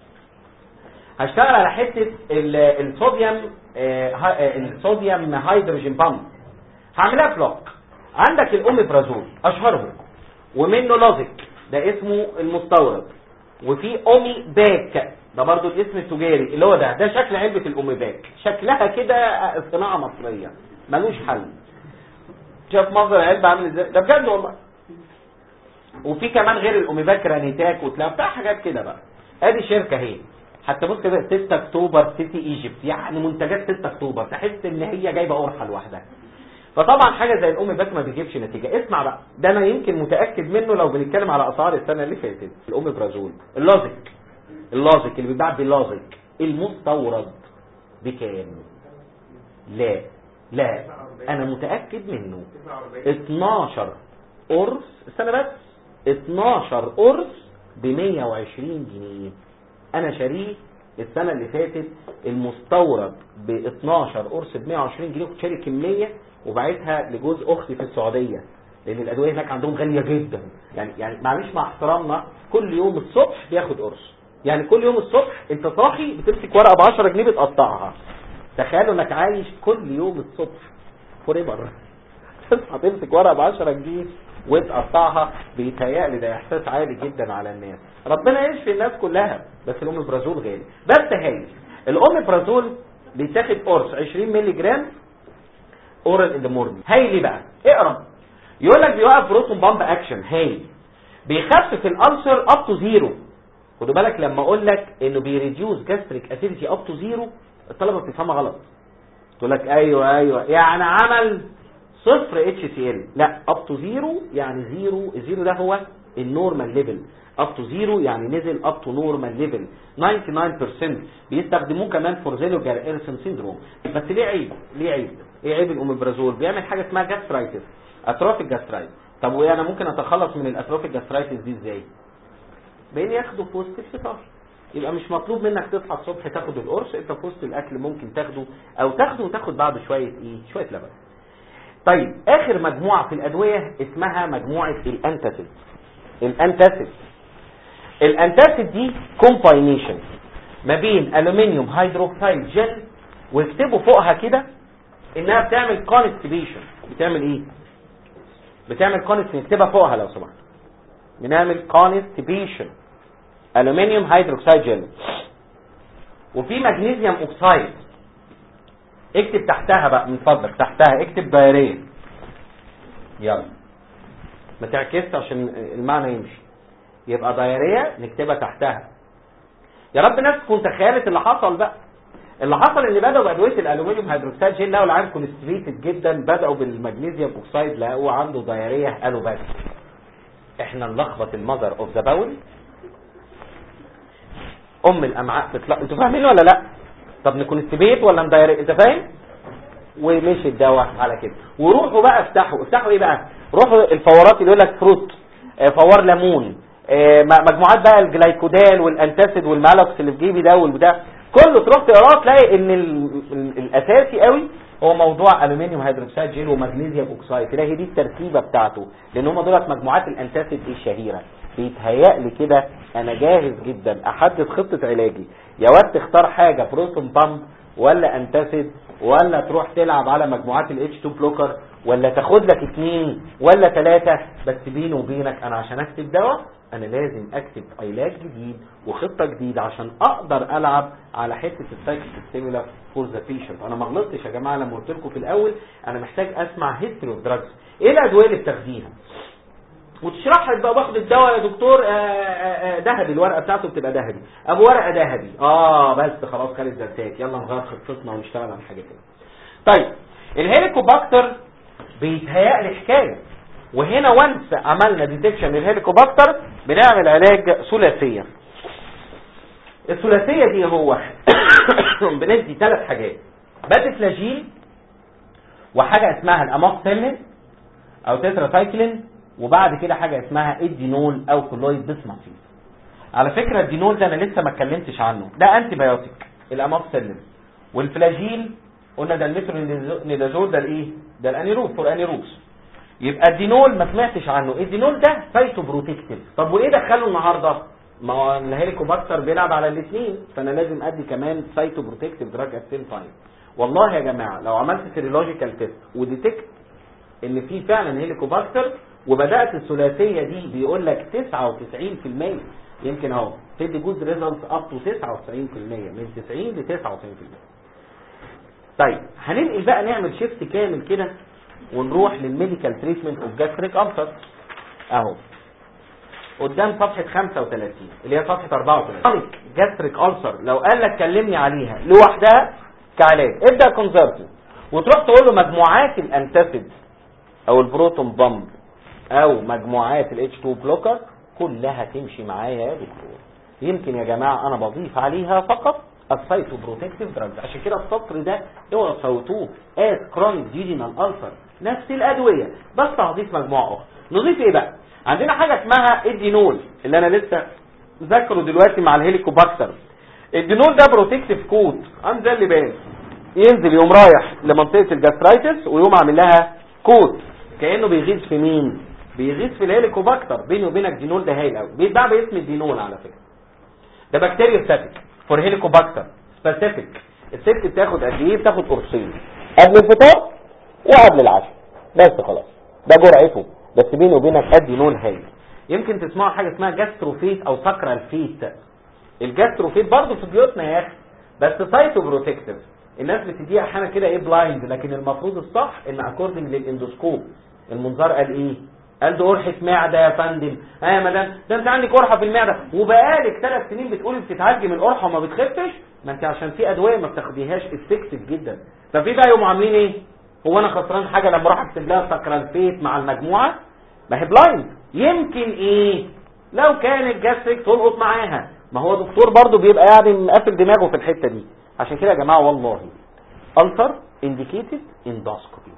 [SPEAKER 2] هشتغل على حته ال- الصوديوم آه، ها- آه، الصوديوم هيدروجين بامب هعملها بلوك عندك الاوميبرازول اشهرهم ومنه لوزيك ده اسمه المستورد وفي اومي باك ده برضو الاسم التجاري اللي هو ده ده شكل علبه الاومي باك شكلها كده صناعه مصريه ملوش حل شاف منظر العلبه عامل ازاي ده بجد والله وفي كمان غير الاوميباك رانيتاك وتلاقي بتاع حاجات كده بقى ادي شركه اهي حتى بص كده 6 اكتوبر سيتي ايجيبت يعني منتجات 6 اكتوبر تحس ان هي جايبه قرحه لوحدها فطبعا حاجه زي الام بس ما بتجيبش نتيجه اسمع بقى ده انا يمكن متاكد منه لو بنتكلم على اسعار السنه اللي فاتت الام برازول اللازك اللازك اللي بيتباع باللازك المستورد بكام لا لا انا متاكد منه 12 قرص استنى بس 12 قرص ب 120 جنيه انا شاريه السنه اللي فاتت المستورد ب 12 قرص ب 120 جنيه كنت شاري كميه وبعتها لجوز اختي في السعوديه لان الادويه هناك عندهم غاليه جدا يعني يعني معلش مع احترامنا كل يوم الصبح بياخد قرص يعني كل يوم الصبح انت صاحي بتمسك ورقه ب 10 جنيه بتقطعها تخيلوا انك عايش كل يوم الصبح فور ايفر تصحى تمسك ورقه ب 10 جنيه وتقطعها بيتهيألي ده احساس عالي جدا على الناس ربنا يشفي الناس كلها بس الام برازول غالي بس هاي الام برازول بيتاخد قرص 20 مللي جرام اورال ان ذا مورنينج هايلي بقى اقرا يقول لك بيوقف بروتون بامب اكشن هايل بيخفف الالسر اب تو زيرو خدوا بالك لما اقول لك انه بيريديوس جاستريك اسيديتي اب تو زيرو الطلبه بتفهمها غلط تقول لك ايوه ايوه يعني عمل صفر اتش سي ال لا اب تو زيرو يعني زيرو الزيرو ده هو النورمال ليفل اب تو زيرو يعني نزل اب تو نورمال ليفل 99% بيستخدموه كمان فور زيلوجر ايرسون سيندروم بس ليه عيب ليه عيب ايه عيب الاميبرازول بيعمل حاجه اسمها جاسترايتس اتروفيك جاسترايتس طب وانا ممكن اتخلص من الاتروفيك جاسترايتس دي ازاي بين ياخده في وسط الفطار يبقى مش مطلوب منك تصحى الصبح تاخد القرص انت في وسط الاكل ممكن تاخده او تاخده وتاخد بعده شويه ايه شويه لبن طيب اخر مجموعه في الادويه اسمها مجموعه الانتاسيد الانتاسيد الانتاسيد دي كومباينيشن ما بين الومنيوم هيدروكسيد جل واكتبوا فوقها كده انها بتعمل كونستيبيشن بتعمل ايه بتعمل كونستيبيشن اكتبها فوقها لو سمحت بنعمل كونستيبيشن الومنيوم هيدروكسيد جل وفي مغنيسيوم اوكسايد اكتب تحتها بقى من فضلك تحتها اكتب دايريه يلا ما تعكسش عشان المعنى يمشي يبقى دايريه نكتبها تحتها يا رب ناس تكون تخيلت اللي حصل بقى اللي حصل ان بداوا بادويه الالومنيوم هيدروكسيد جيل لقوا العيان كونستريتد جدا بداوا بالمغنيسيوم اوكسايد لقوا عنده دايريه قالوا بس احنا نلخبط المذر اوف ذا باول ام الامعاء تطلع انتوا فاهمين ولا لا طب نكونستيبيت ولا ندايريه انت فاهم ومشي الدواء على كده وروحوا بقى افتحوا افتحوا ايه بقى روحوا الفورات اللي يقول لك فروت آه، فوار ليمون آه، م- مجموعات بقى الجلايكودال والانتاسيد والمالوكس اللي في جيبي ده والبتاع كله تروح تقراه تلاقي ان ال- ال- الاساسي قوي هو موضوع الومنيوم هيدروكسيد جيل ومغنيسيوم اوكسايد تلاقي دي التركيبه بتاعته لان هم دولت مجموعات الانتاسيد الشهيره بيتهيألي كده انا جاهز جدا احدد خطه علاجي يا واد تختار حاجه بروتون بامب ولا انتاسيد ولا تروح تلعب على مجموعات الاتش 2 بلوكر ولا تاخد لك اثنين ولا ثلاثه بس بيني وبينك انا عشان اكتب دواء انا لازم اكتب علاج جديد وخطه جديده عشان اقدر العب على حته السايكل ستيمولا فور ذا بيشنت انا ما غلطتش يا جماعه لما قلت لكم في الاول انا محتاج اسمع هيستوري اوف دراجز ايه الادويه اللي بتاخديها وتشرح لك بقى باخد الدواء يا دكتور آه، آه، آه، ذهبي الورقه بتاعته بتبقى ذهبي ابو ورقه ذهبي اه بس خلاص خالد زلتات يلا نغير خطتنا ونشتغل على حاجه كده طيب الهيليكوباكتر بيتهيألي حكايه وهنا وانس عملنا ديتكشن للهيليكوباكتر بنعمل علاج ثلاثيه الثلاثيه دي هو بندي ثلاث حاجات باتفلاجيل وحاجه اسمها الاموكسيلين او تتراسايكلين وبعد كده حاجه اسمها الدينول او كولويد بسماسين على فكره الدينول ده انا لسه ما اتكلمتش عنه ده انتي بايوتيك الاموكسيلين والفلاجيل قلنا ده المترونيدازول ده الايه ده الانيروب فور انيروبس يبقى الدينول ما سمعتش عنه الدينول ده سايتو بروتكتيف طب وايه دخله النهارده ما هو الهيليكوباكتر بيلعب على الاثنين فانا لازم ادي كمان سايتو بروتكتيف دراج ات سيم تايم والله يا جماعه لو عملت سيرولوجيكال تيست وديتكت ان في فعلا هيليكوباكتر وبدات الثلاثيه دي بيقول لك 99% يمكن اهو تدي جود ريزلت اب تو 99% من 90 ل 99% طيب هننقل بقى نعمل شيفت كامل كده ونروح للميديكال تريتمنت اوف جاستريك ألسر اهو قدام صفحه 35 اللي هي صفحه 34 جاستريك ألسر لو قال لك كلمني عليها لوحدها كعلاج ابدا كونسرتيف وتروح تقول له مجموعات الانتاسيد او البروتون بامب او مجموعات الاتش 2 بلوكر كلها تمشي معايا يا دكتور يمكن يا جماعه انا بضيف عليها فقط السايتو بروتكتيف دراجز عشان كده السطر ده اوعوا تصوتوه از كرونيك جيجينال الفر نفس الادويه بس هضيف مجموعه اخرى نضيف ايه بقى عندنا حاجه اسمها الدينول اللي انا لسه ذاكره دلوقتي مع الهيليكوباكتر الدينول ده بروتكتيف كود عامل زي اللبان ينزل يوم رايح لمنطقه الجاسترايتس ويقوم عامل لها كود كانه بيغيظ في مين بيغيظ في الهيليكوباكتر بيني وبينك دينول ده هايل قوي بيتباع باسم الدينول على فكره ده بكتيريا ستاتيك فور هيليكوباكتر سبيسيفيك الست بتاخد قد ايه بتاخد قرصين قبل الفطار وقبل العشاء بس خلاص ده جرعته بس بيني وبينك ادي نول هايل يمكن تسمعوا حاجه اسمها جاستروفيت او سكرال فيت الجاستروفيت برضه في بيوتنا يا اخي بس سايتو بروتكتيف الناس بتديها احيانا كده ايه بلايند لكن المفروض الصح ان اكوردنج للاندوسكوب المنظار قال ايه قال ده قرحه معده يا فندم اه يا مدام ده انت عندك قرحه في المعده وبقالك ثلاث سنين بتقولي بتتعالجي من القرحه وما بتخفش ما انت عشان في ادويه ما بتاخديهاش افكتيف جدا ففي بقى يقوموا عاملين ايه هو انا خسران حاجه لما اروح اكتب لها سكرالفيت مع المجموعه ما هي بلايند يمكن ايه لو كان الجاستريك تلقط معاها ما هو دكتور برضه بيبقى يعني مقفل دماغه في الحته دي عشان كده يا جماعه والله التر انديكيتد اندوسكوبي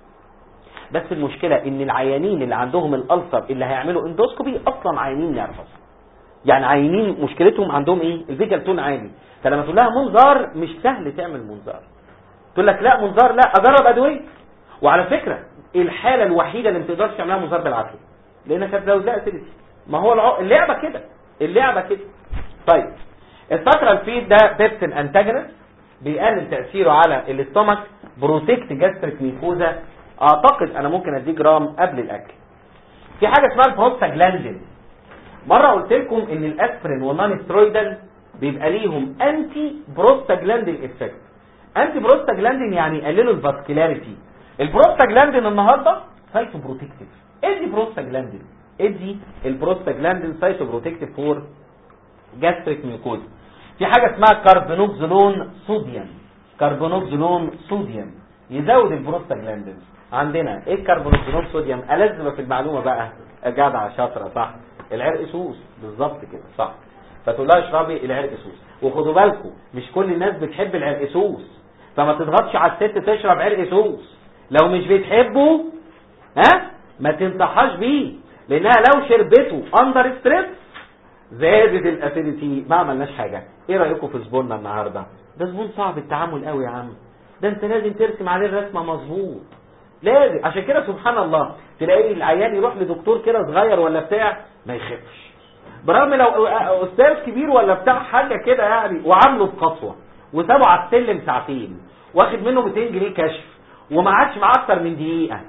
[SPEAKER 2] بس المشكله ان العيانين اللي عندهم الالسر اللي هيعملوا اندوسكوبي اصلا عيانين نيرفس يعني عيانين مشكلتهم عندهم ايه الفيجل تون عالي فلما تقول لها منظار مش سهل تعمل منظار تقول لك لا منظار لا اجرب ادويه وعلى فكره الحاله الوحيده اللي ما تقدرش تعملها منظار بالعافيه لانك هتزود لها اسيدتي ما هو الع... اللعبه كده اللعبه كده طيب السكرال فيد ده بيبسين انتاجونست بيقلل تاثيره على الاستومك بروتكت جاستريك ميكوزا اعتقد انا ممكن اديه جرام قبل الاكل في حاجه اسمها البروستاجلاندين مره قلت لكم ان الاسبرين والنون سترويدال بيبقى ليهم انتي بروستاجلاندين افكت انتي بروستاجلاندين يعني يقللوا الفاسكولاريتي البروستاجلاندين النهارده سايتو بروتكتيف ادي بروستاجلاندين ادي البروستاجلاندين سايتو بروتكتيف فور جاستريك ميوكوز في حاجه اسمها كاربونوكسولون صوديوم كاربونوكسولون صوديوم يزود البروستاجلاندين عندنا ايه الكربونوكسينول صوديوم ألزم في المعلومه بقى جدع شاطره صح العرق سوس بالظبط كده صح فتقول لها اشربي العرق سوس وخدوا بالكم مش كل الناس بتحب العرق سوس فما تضغطش على الست تشرب عرق سوس لو مش بتحبه ها ما تنصحهاش بيه لانها لو شربته اندر ستريس زادت الاسيديتي ما عملناش حاجه ايه رايكم في زبوننا النهارده ده زبون صعب التعامل قوي يا عم ده انت لازم ترسم عليه الرسمه مظبوط لازم عشان كده سبحان الله تلاقي العيان يروح لدكتور كده صغير ولا بتاع ما يخفش برغم لو استاذ كبير ولا بتاع حاجه كده يعني وعامله بقسوه وسابه على السلم ساعتين واخد منه 200 جنيه كشف وما عادش معاه اكتر من دقيقه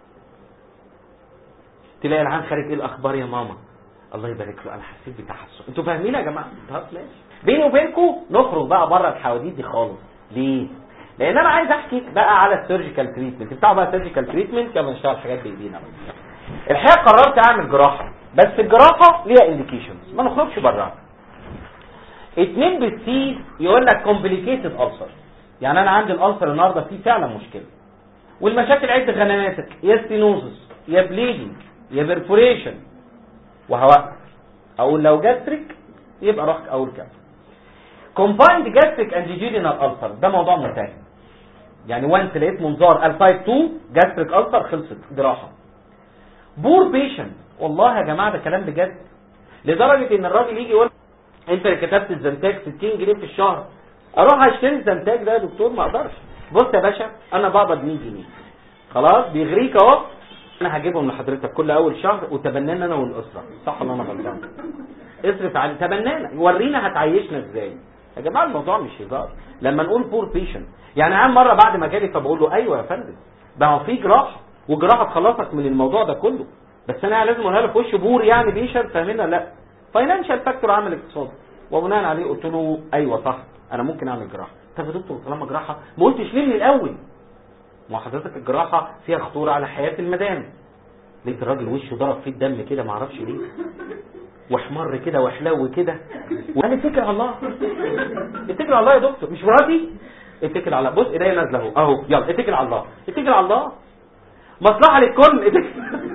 [SPEAKER 2] تلاقي العيان خارج ايه الاخبار يا ماما الله يبارك له انا حسيت بتحسن انتوا فاهمين يا جماعه طب ماشي بيني وبينكم نخرج بقى بره الحواديت دي خالص ليه لان انا عايز احكي بقى على السيرجيكال تريتمنت بتاعوا بقى السيرجيكال تريتمنت كما نشتغل الحاجات بايدينا الحقيقه قررت اعمل جراحه بس الجراحه ليها انديكيشنز ما نخرجش براها اتنين بالسي يقول لك كومبليكيتد ألسر يعني انا عندي الألسر النهارده فيه فعلا مشكله والمشاكل عد غنماتك يا ستينوزس يا بليدنج يا بيرفوريشن وهوقف اقول لو جاستريك يبقى رحت اقول كده كومبايند جاستريك اند جيجينال ألسر ده موضوع منتهي يعني وانس لقيت منظار الفايت 2 جاستريك ألسر خلصت جراحه بور بيشنت والله يا جماعه ده كلام بجد لدرجه ان الراجل يجي يقول انت اللي كتبت الزنتاج 60 جنيه في الشهر اروح اشتري الزنتاج ده يا دكتور ما اقدرش بص يا باشا انا بقبض 100 جنيه خلاص بيغريك اهو انا هجيبهم لحضرتك كل اول شهر وتبنانا انا والاسره صح ولا انا غلطان اصرف على تبنانا ورينا هتعيشنا ازاي يا جماعه الموضوع مش هزار لما نقول بور بيشنت يعني عام مره بعد ما جالي فبقول له ايوه يا فندم ده هو في جراحه وجراحه تخلصك من الموضوع ده كله بس انا لازم اقولها له في وش بور يعني بيشنت فاهمنا لا فاينانشال فاكتور عامل اقتصادي وبناء عليه قلت له ايوه صح انا ممكن اعمل جراحه طب يا دكتور طالما جراحه ما قلتش ليه من الاول ما حضرتك الجراحه فيها خطوره على حياه المدام لقيت الراجل وشه ضرب فيه الدم كده ما اعرفش ليه واحمر كده وحلو كده وقال اتكل على الله اتكل على الله يا دكتور مش مراتي اتكل على الله بص ايديا نازله اهو اهو يلا اتكل على الله اتكل على الله مصلحه للكل اتكل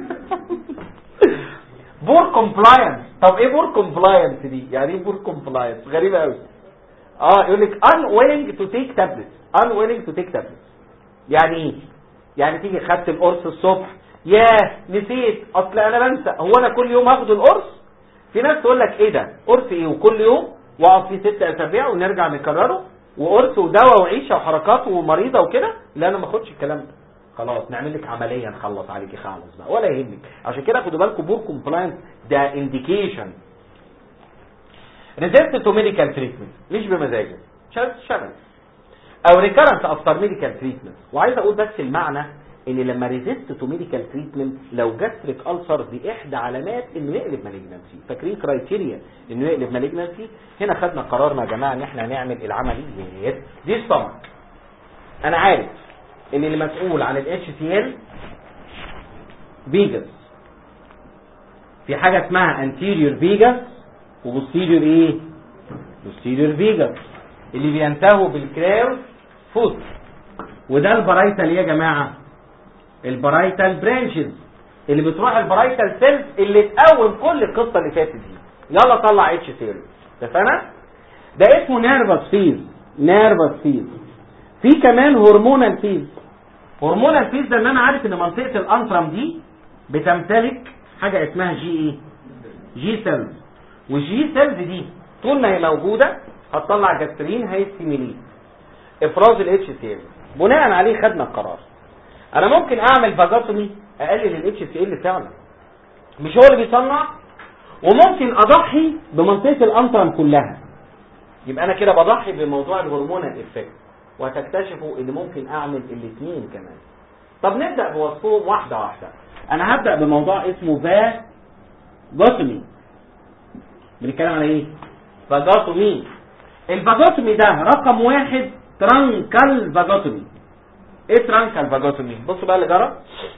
[SPEAKER 2] بور كومبلاينس طب ايه بور كومبلاينس دي يعني ايه بور كومبلاينس غريبه قوي اه يقول لك unwilling to take tablets unwilling to take tablets يعني ايه يعني تيجي خدت القرص الصبح ياه نسيت اصل انا بنسى هو انا كل يوم هاخد القرص في ناس تقول لك ايه ده قرص ايه وكل يوم واقعد فيه ست اسابيع ونرجع نكرره وقرص ودواء وعيشه وحركات ومريضه وكده لا انا ما اخدش الكلام ده خلاص نعمل لك عمليه نخلص عليكي خالص بقى ولا يهمك عشان كده خدوا بالكم بور كومبلاينس ده انديكيشن ريزيست تو ميديكال تريتمنت مش بمزاجه شغل او ريكارنت افتر ميديكال تريتمنت وعايز اقول بس المعنى ان لما ريزيست تو ميديكال تريتمنت لو جاستريك السر دي احدى علامات انه يقلب مالجنسي فاكرين كرايتيريا انه يقلب مالجنسي هنا خدنا قرارنا يا جماعه ان احنا هنعمل العمليات دي ستومك انا عارف ان اللي مسؤول عن الاتش سي ال فيجاس في حاجه اسمها انتيريور فيجاس وبوستيريور ايه بوستيريور فيجاس اللي بينتهوا بالكراو فوت وده البرايتال يا جماعه البرايتال برانشز اللي بتروح البرايتال سيلز اللي تقوم كل القصه اللي فاتت دي يلا طلع اتش سيل اتفقنا ده اسمه نيرفس فيز نيرفس فيز في كمان هرمونال فيز هرمونال فيز ده ان انا عارف ان منطقه الانترم دي بتمتلك حاجه اسمها جي ايه جي سيلز والجي سيلز دي طول ما هي موجوده هتطلع جاسترين هيستيميليت افراز الاتش سي ال بناء عليه خدنا القرار انا ممكن اعمل فاجاتومي اقلل الاتش سي ال فعلا مش هو اللي بيصنع وممكن اضحي بمنطقه الانترم كلها يبقى انا كده بضحي بموضوع الهرمونال افكت وهتكتشفوا ان ممكن اعمل الاثنين كمان طب نبدا بوصفهم واحده واحده انا هبدا بموضوع اسمه فاجاتومي بنتكلم على ايه فاجاتومي الفاجاتومي ده رقم واحد ترانكال فاجاتومي ايه ترانكال فاجاتومي بصوا بقى اللي جرى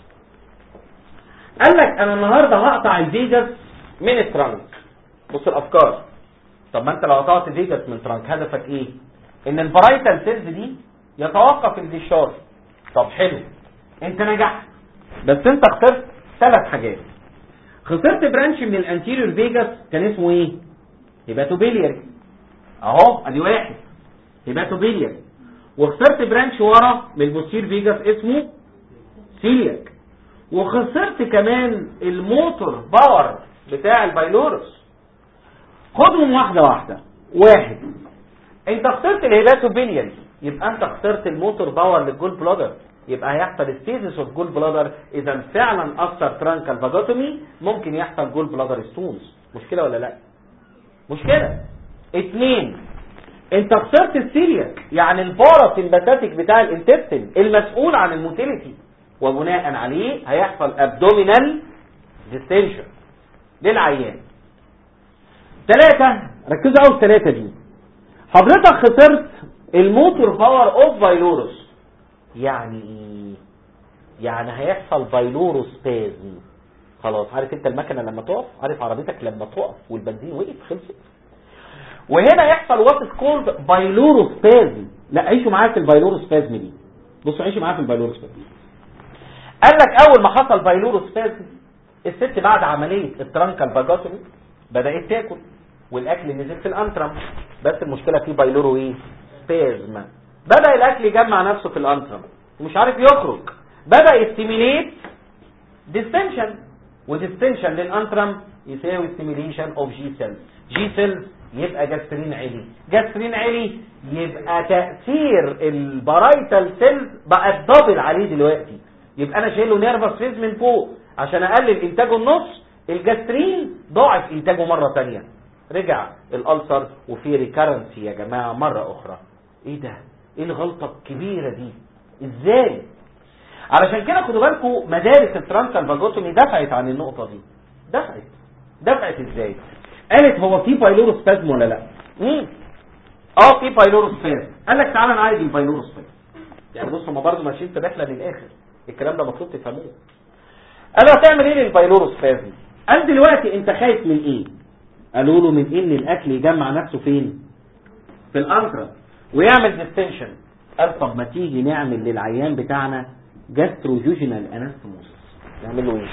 [SPEAKER 2] قال لك انا النهارده هقطع الفيجاس من الترانك بص الافكار طب ما انت لو قطعت الفيجاس من الترانك هدفك ايه ان البرايتال سيلز دي يتوقف الديشارج طب حلو انت نجحت بس انت خسرت ثلاث حاجات خسرت برانش من الانتيريور فيجاس كان اسمه ايه هيباتوبيلياري اهو ادي واحد هيباتوبيلياري وخسرت برانش ورا من البوستير فيجاس اسمه سيلياك وخسرت كمان الموتور باور بتاع البايلورس خدهم واحدة واحدة واحد انت خسرت الهيباتوبيلياري يبقى انت خسرت الموتور باور للجول بلادر يبقى هيحصل ستيزس اوف جول بلادر اذا فعلا اثر ترانكال فاجوتومي ممكن يحصل جول بلادر ستونز مشكله ولا لا مشكله اتنين انت خسرت السيلياك يعني البارا سمباتيك بتاع الانتستين المسؤول عن الموتيليتي وبناء عليه هيحصل ابدومينال ديستنشن للعيان ثلاثة ركزوا قوي الثلاثة دي حضرتك خسرت الموتور باور اوف بايلورس يعني ايه يعني هيحصل بايلورو سبازم خلاص عارف انت المكنه لما تقف عارف عربيتك لما تقف والبنزين وقف خلصت وهنا يحصل وات كولد بايلورو سبازم لا عيشوا معايا في البايلورو سبازم دي بصوا عيشوا معايا في البايلورو سبازم قال لك اول ما حصل بايلورو سبازم الست بعد عمليه الترانكال باجاتومي بدات تاكل والاكل نزل في الانترم بس المشكله في بايلورو ايه سبازم بدا الاكل يجمع نفسه في الانترم ومش عارف يخرج بدا يستيميليت ديستنشن وديستنشن للانترم يساوي ستيميليشن اوف جي سيلز جي سيلز يبقى جاسترين عالي جاسترين عالي يبقى تاثير البرايتال سيلز بقى دبل عليه دلوقتي يبقى انا شايله نيرفس فيز من فوق عشان اقلل انتاجه النص الجاسترين ضاعف انتاجه مره ثانيه رجع الالسر وفي ريكارنسي يا جماعه مره اخرى ايه ده ايه الغلطه الكبيره دي ازاي علشان كده خدوا بالكم مدارس الترانسال فاجوتومي دفعت عن النقطه دي دفعت دفعت ازاي قالت هو في بايلورو سبازم ولا لا مين اه في بايلورو سبازم قال لك تعالى نعالج البايلورو سبازم يعني بص هم برضه ماشيين في رحله للاخر الكلام ده المفروض تفهموه قال له هتعمل ايه للبايلورو سبازم قال دلوقتي انت خايف من ايه قالوا له من ان الاكل يجمع نفسه فين في الانترا ويعمل ديستنشن قال طب ما تيجي نعمل للعيان بتاعنا جاستروجوجينال انستموزس نعمل له ايه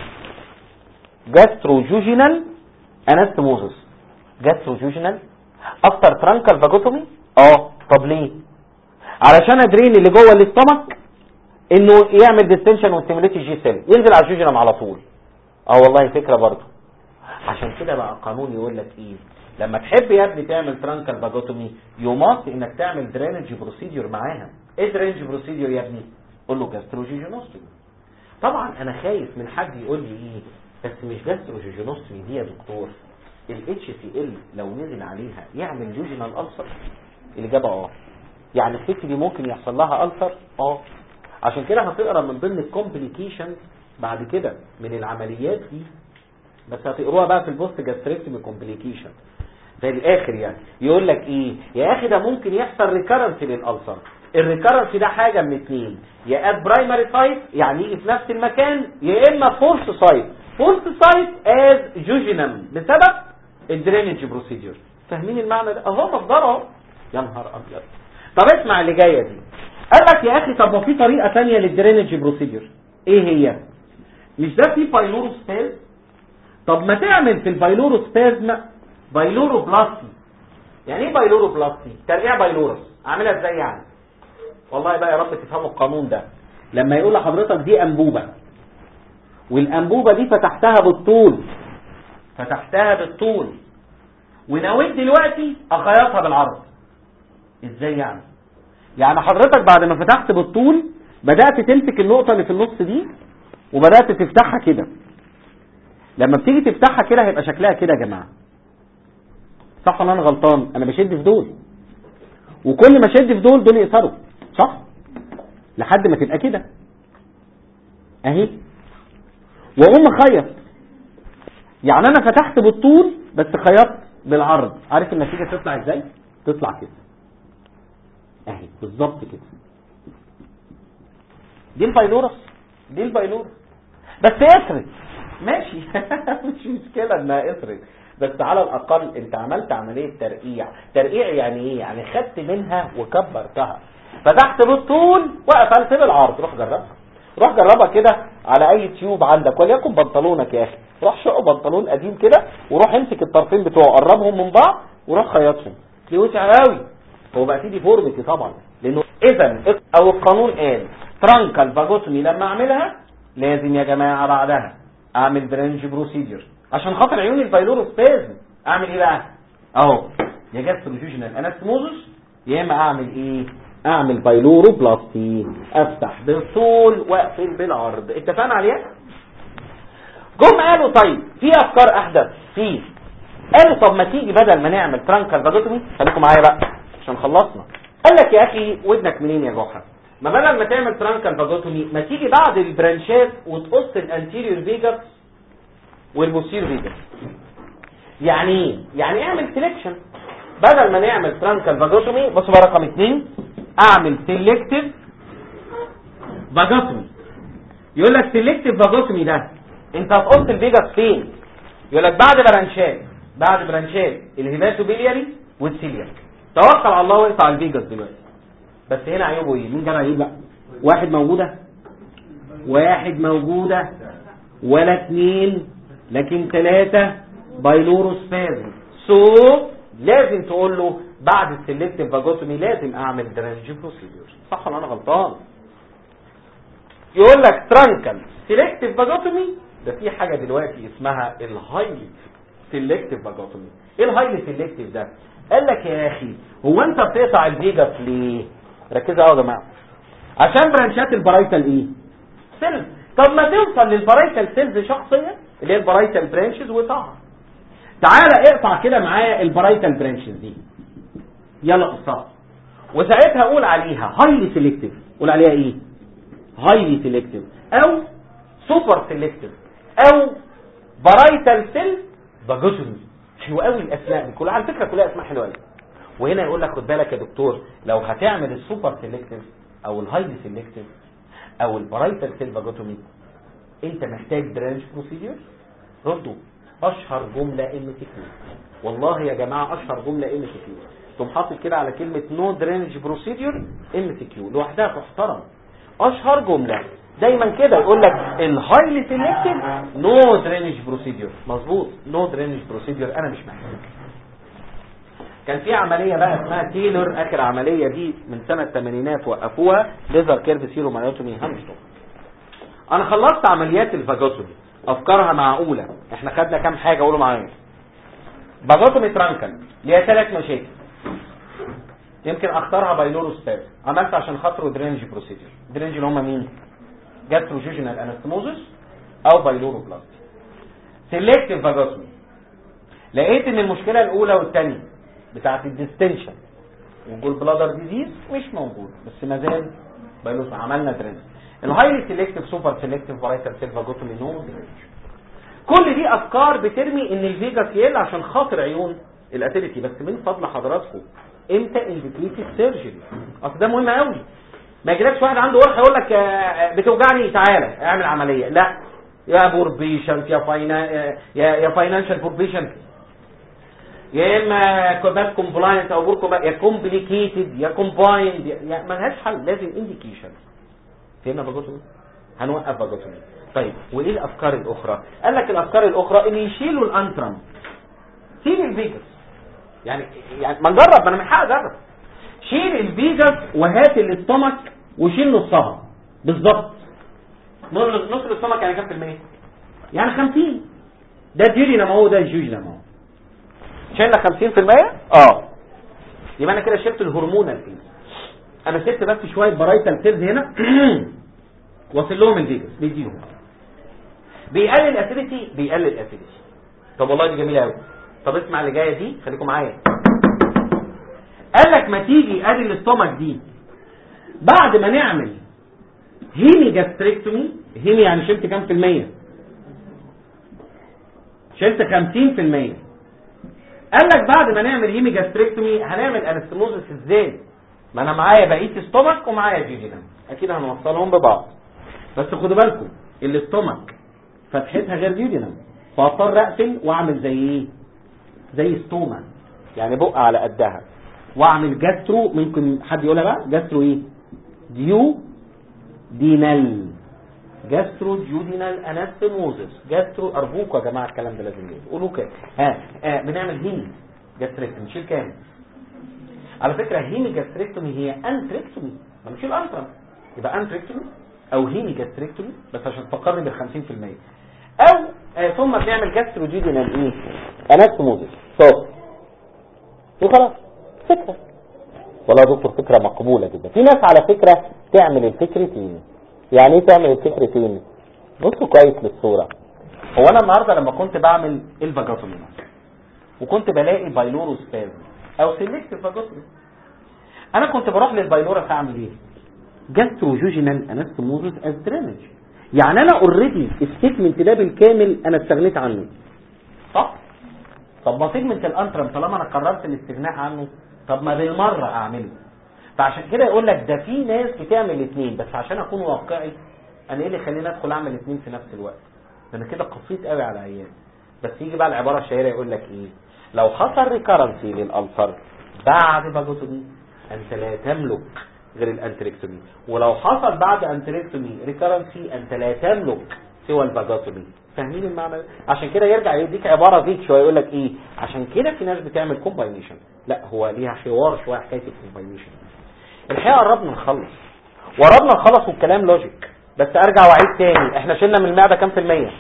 [SPEAKER 2] جاستروجوجينال انستموزس جاستروجوجينال افتر ترانكال فاجوتومي اه طب ليه علشان ادرين اللي جوه الاستمك انه يعمل ديستنشن وستيموليت الجي سيل ينزل على الجوجينم على طول اه والله فكره برضه عشان كده بقى قانون يقول لك ايه لما تحب يا ابني تعمل ترانكال باجوتومي يو ماست انك تعمل درينج بروسيدور معاها ايه درينج بروسيدور يا ابني قول له جاستروجينوستومي طبعا انا خايف من حد يقول لي ايه بس مش جاستروجينوستومي دي يا دكتور الاتش سي ال لو نزل عليها يعمل جوجينال ألسر الاجابه اه يعني الست دي ممكن يحصل لها ألسر اه عشان كده هتقرا من ضمن الكومبليكيشن بعد كده من العمليات دي بس هتقروها بقى في البوست جاستريكتومي كومبليكيشن في الاخر يعني يقول لك ايه يا اخي ده ممكن يحصل ريكارنسي للالسر الريكارنسي ده حاجه من اتنين يا ات برايمري سايت يعني يجي في نفس المكان يا اما فورس سايت فورس سايت از جوجينم بسبب الدرينج بروسيدور فاهمين المعنى ده اهو مصدره يا نهار ابيض طب اسمع اللي جايه دي قال لك يا اخي طب ما في طريقه ثانيه للدرينج بروسيدور ايه هي مش ده في بايلوروسباز طب ما تعمل في البايلوروسبازم بايلوروبلاستي يعني ايه بايلوروبلاستي ترقيع بايلورس اعملها ازاي يعني والله بقى يا رب تفهموا القانون ده لما يقول لحضرتك دي انبوبه والانبوبه دي فتحتها بالطول فتحتها بالطول ونويت دلوقتي اخيطها بالعرض ازاي يعني يعني حضرتك بعد ما فتحت بالطول بدأت تمسك النقطة اللي في النص دي وبدأت تفتحها كده لما بتيجي تفتحها كده هيبقى شكلها كده يا جماعة صح ولا انا غلطان انا بشد في دول وكل ما اشد في دول دول يقصروا صح لحد ما تبقى كده اهي واقوم اخيط يعني انا فتحت بالطول بس خيطت بالعرض عارف النتيجة تطلع ازاي تطلع كده اهي بالظبط كده دي البايلورس دي البايلورس بس اسرد ماشي مش مشكلة انها اسرد بس على الاقل انت عملت عملية ترقيع ترقيع يعني ايه يعني خدت منها وكبرتها فتحت بالطول وقفلت بالعرض روح جربها روح جربها كده على اي تيوب عندك وليكن بنطلونك يا اخي روح شق بنطلون قديم كده وروح امسك الطرفين بتوعه قربهم من بعض وروح خيطهم تلاقيه وسع قوي هو بقى في ديفورميتي طبعا لانه اذا او القانون قال ترانكال فاجوتومي لما اعملها لازم يا جماعه بعدها اعمل برنج بروسيدير عشان خاطر عيون الفايلوروسبازم اعمل ايه بقى اهو يا جاستروجينال انستموزس يا اما اعمل ايه اعمل بايلورو بلاستي افتح بالطول واقفل بالعرض اتفقنا عليها جم قالوا طيب في افكار احدث في قالوا طب ما تيجي بدل ما نعمل ترانكال فاجوتومي خليكم معايا بقى عشان خلصنا قال لك يا اخي ودنك منين يا جحا ما بدل ما تعمل ترانكال فاجوتومي ما تيجي بعد البرانشات وتقص الانتيريور فيجاس والبوستيريور فيجاس يعني ايه يعني اعمل سيلكشن بدل ما نعمل ترانكال فاجوتومي بصوا بقى رقم اتنين اعمل سيلكتيف فاجوتومي يقول لك سيلكتيف فاجوتومي ده انت هتقص الفيجاس فين يقول لك بعد برانشات بعد برانشات الهيباتو بيلياري والسيلياك توكل على الله وانت على الفيجاس دلوقتي بس هنا عيوبه ايه مين جاب عيوب بقى واحد موجوده واحد موجوده ولا اتنين لكن ثلاثه بايلوروسبازم سو لازم تقول له بعد السلكتيف فاجوتومي لازم اعمل درينج بروسيدور صح ولا انا غلطان يقول لك ترانكل سيلكتيف فاجوتومي ده في حاجه دلوقتي اسمها الهايلي سيلكتيف فاجوتومي ايه الهايلي سيلكتيف ده قال لك يا اخي هو انت بتقطع الفيجاس ليه ركزوا قوي يا جماعه عشان برانشات البرايتال ايه سيلز طب ما توصل للبرايتال سيلز شخصيا اللي هي البرايتال برانشز وقطعها تعالى اقطع كده معايا البرايتال برانشز دي يلا قصها وساعتها اقول عليها هايلي سيلكتيف قول عليها ايه هايلي سيلكتيف او سوبر سيلكتيف او برايتال سيل فاجوتومي حلو قوي الاسماء دي كلها على فكره كلها اسماء حلوه قوي وهنا يقول لك خد بالك يا دكتور لو هتعمل السوبر سيلكتيف او الهايلي سيلكتيف او البرايتال سيل فاجوتومي انت محتاج درينج بروسيدور ردوا اشهر جمله ام سي كيو والله يا جماعه اشهر جمله ام سي كيو تقوم حاطط كده على كلمه نو درينج بروسيدور ام سي كيو لوحدها تحترم اشهر جمله دايما كده يقول لك الهايلي سيلكتيف نو درينج بروسيدور مظبوط نو درينج بروسيدور انا مش محتاج كان في عمليه بقى اسمها تيلور اخر عمليه دي من سنه الثمانينات وقفوها ليزر كيرف سيرو مانيوتومي هامستون انا خلصت عمليات الفاجوتومي افكارها معقوله احنا خدنا كام حاجه قولوا معايا فاجوتومي ترانكل ليها ثلاث مشاكل يمكن اختارها بايلوروسباز عملت عشان خاطره درينج بروسيدور درينج اللي هم مين جاستروجيجنال انستموزس او بايلوروبلاستي سيلكتيف فاجوتومي لقيت ان المشكله الاولى والثانيه بتاعت الديستنشن والجول بلادر ديزيز مش موجود بس ما زال بايلوس عملنا درينج الهايلي سيلكتيف سوبر سيلكتيف فرايتال سيل فاجوتومي نو درينج كل دي افكار بترمي ان الفيجاس يقل عشان خاطر عيون الاتيليتي بس من فضل حضراتكم امتى انديكيتد سيرجري اصل ده مهم قوي ما يجيلكش واحد عنده ورقه يقول لك آه، بتوجعني تعالى اعمل عمليه لا يا بور بيشنت يا فاينا يا يا فاينانشال بور بيشنت يا اما كوبات كومبلاينت او بور كوبات يا كومبليكيتد يا كومبايند يا ملهاش حل لازم انديكيشن فهمنا باجوتومي هنوقف باجوتومي طيب وايه الافكار الاخرى قال لك الافكار الاخرى ان يشيلوا الانترم شيل الفيجاس يعني يعني ما نجرب ما انا من حق اجرب شيل الفيجاس وهات الاستومك وشيل نصها بالظبط نص نص الاستومك يعني كام في المية يعني 50 ده جيري لما هو ده جوجي لما هو شلنا 50% اه يبقى انا كده شلت الهرمونال فيز انا سبت بس شويه برايتال سيلز هنا واصل لهم الفيجاس بيديهم بيقلل اسيديتي بيقلل اسيديتي طب والله دي جميله قوي طب اسمع اللي جايه دي خليكم معايا قال لك ما تيجي ادي الاستومك دي بعد ما نعمل هيمي جاستريكتومي هيمي يعني شلت كام في المية شلت خمسين في المية قال لك بعد ما نعمل هيمي جاستريكتومي هنعمل انستموزس ازاي ما انا معايا بقيه ستومك ومعايا جيجينم اكيد هنوصلهم ببعض بس خدوا بالكم الاستومك فتحتها غير جيجينم فاضطر اقفل واعمل زي ايه زي ستوما يعني بق على قدها واعمل جاسترو ممكن حد يقولها بقى جاسترو ايه ديو دينال جاسترو ديودينال انستموزس جاسترو ارجوكوا يا جماعه الكلام ده لازم يقول قولوا كده ها آه بنعمل هيمي جاستريكتومي نشيل كام على فكره هيمي جاستريكتومي هي انتريكتومي ما نشيل انترم يبقى انتريكتومي او هيمي جاستريكتومي بس عشان تفكرني بال 50% او آه ثم بنعمل جاسترو ديودينال ايه انستموزس صوت وخلاص فكره والله يا دكتور فكره مقبوله جدا في ناس على فكره تعمل الفكرتين يعني ايه تعمل الفكرتين بصوا كويس للصوره هو انا النهارده لما كنت بعمل الفاجاتومي وكنت بلاقي بايلورو سباز او سيلكت فاجاتومي انا كنت بروح للبايلورا اعمل ايه جاستروجوجينال انستموزس از درينج يعني انا اوريدي الستيتمنت ده بالكامل انا استغنيت عنه صح طب ما سيجمنت الانترم طالما انا قررت الاستغناء عنه طب ما بالمره اعمله فعشان كده يقول لك ده في ناس بتعمل الاثنين بس عشان اكون واقعي انا ايه اللي يخليني ادخل اعمل الاثنين في نفس الوقت ده انا كده قصيت قوي على عيان بس يجي بقى العباره الشهيره يقول لك ايه لو حصل ريكارنسي للالسر بعد باجوتومي انت لا تملك غير الانتريكتومي ولو حصل بعد انتريكتومي ريكارنسي انت لا تملك سوى الباجوتومي فاهمين المعنى ده عشان كده يرجع يديك عباره فيك شويه يقول لك ايه عشان كده في ناس بتعمل كومباينيشن لا هو ليها حوار شويه حكايه الكومباينيشن الحقيقه قربنا نخلص وقربنا نخلص والكلام لوجيك بس ارجع واعيد تاني احنا شلنا من المعده كام في الميه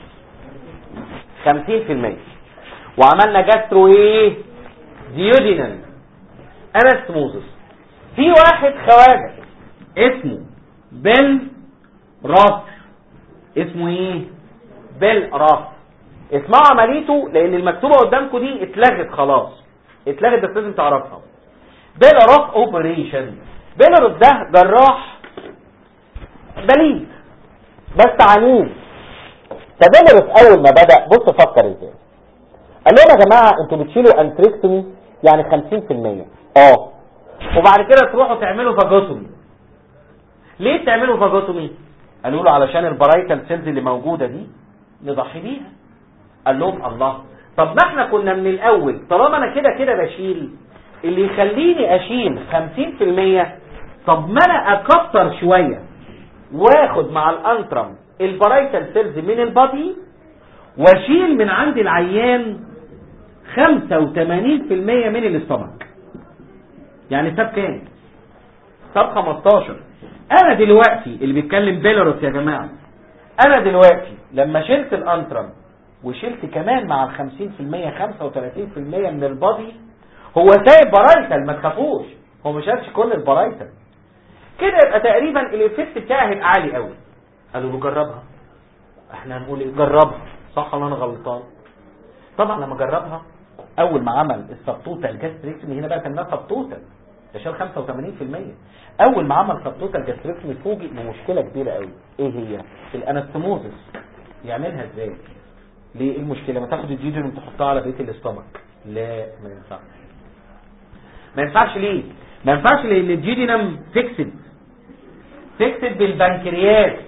[SPEAKER 2] 50% وعملنا جاسترو ايه ديودينال انستموزس في واحد خواجه اسمه بيل راف اسمه ايه بيل راف اسمعوا عمليته لان المكتوبه قدامكم دي اتلغت خلاص اتلغت بس لازم تعرفها بيل راف اوبريشن بيل راف ده جراح بليد بس عنيد فبيلرس اول ما بدا بص فكر ازاي قال لهم يا جماعه انتوا بتشيلوا انتريكتومي يعني 50% اه وبعد كده تروحوا تعملوا فاجوتومي ليه تعملوا فاجوتومي قالوا له علشان البرايتال سيلز اللي موجوده دي نضحي بيها قال لهم الله طب ما احنا كنا من الاول طالما انا كده كده بشيل اللي يخليني اشيل 50% طب ما انا اكتر شوية واخد مع الانترم البرايتال سيلز من البادي واشيل من عند العيان 85% من الاستمك يعني ساب كام ساب 15 انا دلوقتي اللي بيتكلم بيلاروس يا جماعة انا دلوقتي لما شلت الانترم وشلت كمان مع ال 50% 35% من البادي هو سايب برايتال ما تخافوش هو مش شالش كل البرايتال كده يبقى تقريبا الايفكت بتاعي هيبقى عالي قوي قالوا له جربها احنا هنقول ايه جربها صح ولا انا غلطان طبعا لما جربها اول ما عمل السبتوتال جاستريكتومي هنا بقى كان ده سبتوتال ده شال 85% اول ما عمل سبتوتال جاستريكتومي فوجئ بمشكله كبيره قوي ايه هي الانستموزس يعملها ازاي ليه ايه المشكله ما تاخد الديودرم تحطها على بقيه الاستمك لا ما ينفعش ما ينفعش ليه ما ينفعش لان الديودينم فيكسد فيكسد بالبنكرياس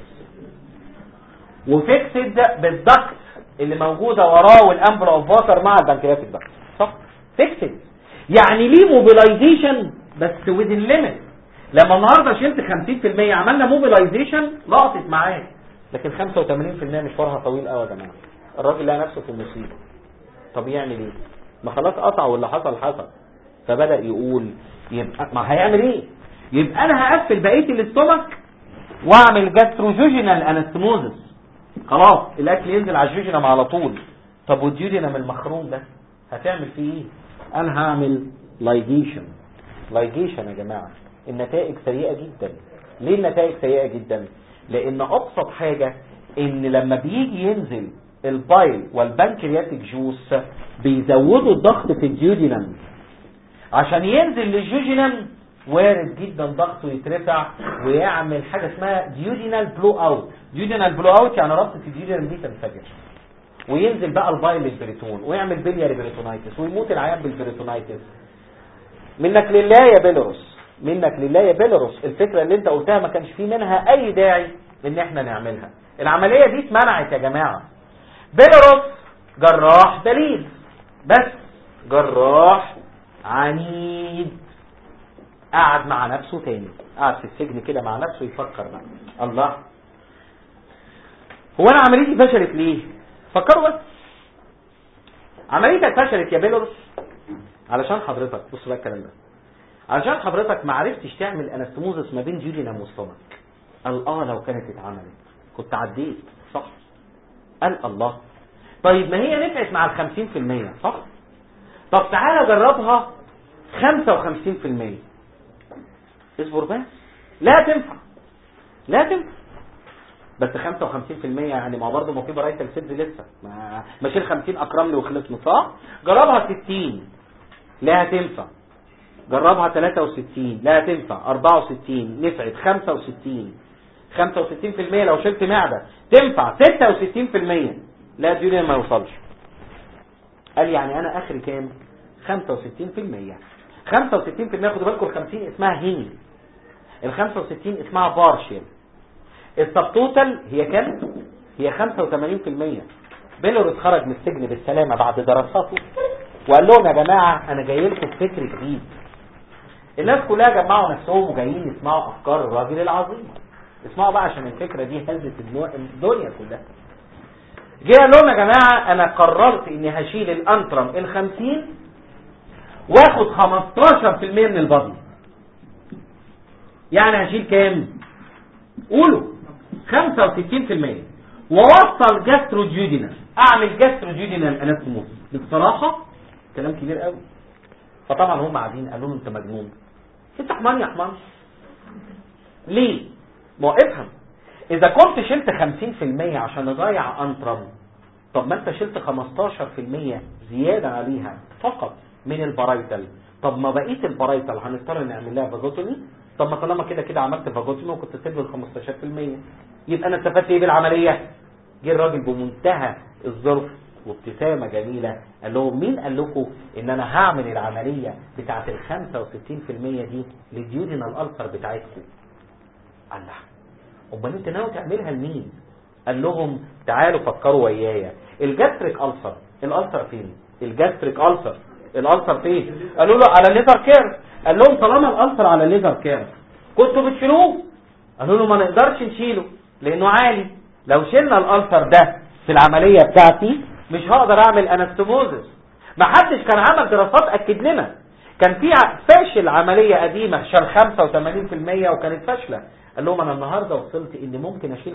[SPEAKER 2] وفيكسد بالضغط اللي موجودة وراه والامبل اوف واتر مع البنكرياتيك ضغط صح فيكسد يعني ليه موبيلايزيشن بس وذ ليميت لما النهارده شلت 50% عملنا موبيلايزيشن لقطت معاه لكن 85% مشوارها طويل قوي يا جماعه الراجل لقى نفسه في مصيبه طب يعمل ايه ما خلاص قطع واللي حصل حصل فبدا يقول يبقى ما هيعمل ايه يبقى انا هقفل بقيه الاستومك واعمل جاستروجوجينال انستموزس خلاص الاكل ينزل على الجوجينم على طول طب والديودينم المخروم ده هتعمل فيه ايه انا هعمل لايجيشن لايجيشن يا جماعه النتائج سيئه جدا ليه النتائج سيئه جدا لان ابسط حاجه ان لما بيجي ينزل البايل والبنكرياتيك جوس بيزودوا الضغط في الديودينم عشان ينزل للجوجينم وارد جدا ضغطه يترفع ويعمل حاجه اسمها ديودينال بلو اوت ديودينال بلو اوت يعني ربطه الديودينال دي تنفجر وينزل بقى البايل للبريتون ويعمل بلياري بريتونايتس ويموت العيان بالبريتونايتس منك لله يا بيلاروس منك لله يا بيلاروس الفكره اللي انت قلتها ما كانش فيه منها اي داعي ان احنا نعملها العمليه دي اتمنعت يا جماعه بيلاروس جراح دليل بس جراح عنيد قعد مع نفسه تاني قعد في السجن كده مع نفسه يفكر بقى الله هو انا عمليتي فشلت ليه فكروا بس عمليتك فشلت يا بيلورس علشان حضرتك بص بقى الكلام ده علشان حضرتك ما عرفتش تعمل انستموزس ما بين جيودينم وستومك قال اه لو كانت اتعملت كنت عديت صح قال الله طيب ما هي نفعت مع ال 50% صح طب تعالى جربها 55% اصبر بس لا تنفع لا تنفع بس 55% يعني ما برضه ما في برايت السد لسه ما ما شيل 50 اكرم لي وخلصنا صح جربها 60 لا هتنفع جربها 63 لا هتنفع 64 نفعت 65 65% لو شلت معده تنفع 66% لا الدنيا ما يوصلش قال يعني انا اخري كام 65% 65% خدوا بالكم ال 50 اسمها هيني ال 65 اسمها بارشل السبتوتال هي كام هي 85% بيلورس خرج من السجن بالسلامه بعد دراساته وقال لهم يا جماعه انا جاي لكم بفكر جديد الناس كلها جمعوا نفسهم وجايين يسمعوا افكار الراجل العظيم اسمعوا بقى عشان الفكره دي هزت الدنيا كلها جه قال لهم يا جماعه انا قررت اني هشيل الانترم ال 50 واخد 15% من البطن يعني هشيل كام قولوا 65% ووصل جاستروجيودينال اعمل جاستروجيودينال انستموس بصراحه كلام كبير قوي فطبعا هم قاعدين قالوا له انت مجنون انت حمار يا حمار ليه ما هو افهم اذا كنت شلت 50% عشان اضيع انترم طب ما انت شلت 15% زياده عليها فقط من البرايتال طب ما بقيه البرايتال هنضطر نعمل لها فاجوتومي طب ما طالما كده كده عملت فاجوتومي وكنت سيب ال 15% يبقى انا استفدت ايه بالعمليه جه الراجل بمنتهى الظرف وابتسامه جميله قال لهم مين قال لكم ان انا هعمل العمليه بتاعه ال 65% دي للديودينال الالسر بتاعتكم قال لا امال انت ناوي تعملها لمين قال لهم تعالوا فكروا ويايا الجاستريك ألسر الألسر فين الجاستريك ألسر الألسر فين قالوا له على الليزر كير قال لهم طالما الألسر على الليزر كير كنتوا بتشيلوه قالوا له ما نقدرش نشيله لانه عالي لو شلنا الالسر ده في العملية بتاعتي مش هقدر اعمل انستموزس ما حدش كان عمل دراسات اكد لنا كان في فاشل عملية قديمة شال 85% وكانت فاشلة قال لهم انا النهاردة وصلت ان ممكن اشيل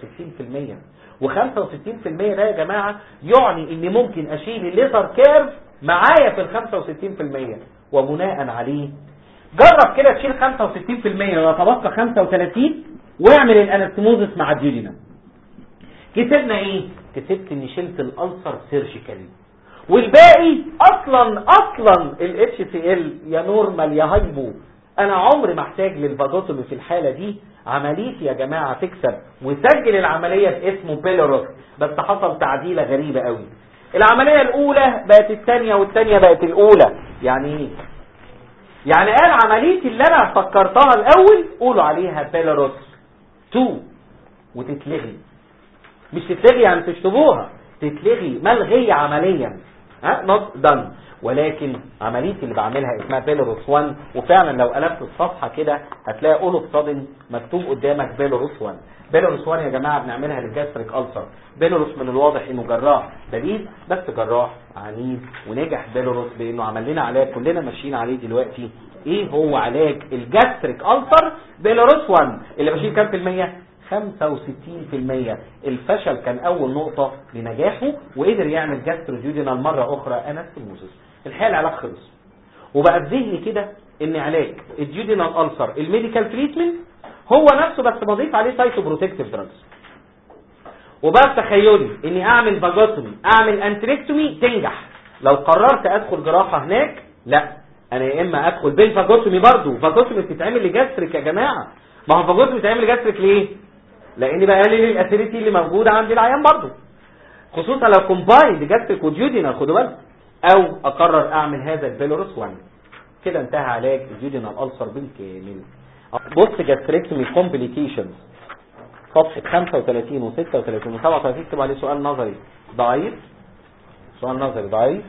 [SPEAKER 2] 65% و65% ده يا جماعة يعني ان ممكن اشيل الليزر كيرف معايا في ال 65% وبناء عليه جرب كده تشيل 65% ويتبقى 35 واعمل الانستموزس مع الديودينم كسبنا ايه كسبت اني شلت الالسر سيرجيكالي والباقي اصلا اصلا الاتش سي ال يا نورمال يا هايبو انا عمري ما احتاج للفاجوتومي في الحاله دي عمليتي يا جماعه تكسب وسجل العمليه باسمه بيلوروس بس حصل تعديله غريبه قوي العمليه الاولى بقت الثانيه والثانيه بقت الاولى يعني ايه يعني قال عمليتي اللي انا فكرتها الاول قولوا عليها بيلاروس 2 وتتلغي مش تتلغي يعني تشطبوها تتلغي ملغية عمليا ها نوت دان ولكن عمليتي اللي بعملها اسمها بيلاروس 1 وفعلا لو قلبت الصفحة كده هتلاقي اولو صادن مكتوب قدامك بيلاروس 1 بيلاروس 1 يا جماعة بنعملها للجاستريك ألسر بيلاروس من الواضح انه جراح بديل بس جراح عنيد ونجح بيلاروس بانه عمل لنا علاج كلنا ماشيين عليه دلوقتي ايه هو علاج الجاستريك ألسر بيلاروس 1 اللي بشيل كام في المية 65% الفشل كان اول نقطة لنجاحه وقدر يعمل جاستروجيودينال مرة اخرى انستموزس الحقيقة العلاج خلص وبقى في ذهني كده ان علاج الجيودينال ألسر الميديكال تريتمنت هو نفسه بس بضيف عليه سايتو بروتكتيف دراجز وبقى تخيلي اني اعمل باجوتومي اعمل انتريكتومي تنجح لو قررت ادخل جراحة هناك لا انا يا اما ادخل بالفاجوتومي برضه فاجوتومي بتتعمل لجاستريك يا جماعة ما هو فاجوتومي بتتعمل لجاستريك ليه لان بقلل الاسيريتي اللي موجوده عند العيان برضه خصوصا لو كومبايند جاستريك وديودينال خدوا بالك او اقرر اعمل هذا البيلوروس 1 كده انتهى علاج الجيودينال ألسر بالكامل بص جاستريكتومي كومبليكيشنز صفحة 35 و 36 و 37 اكتب عليه سؤال نظري ضعيف سؤال نظري ضعيف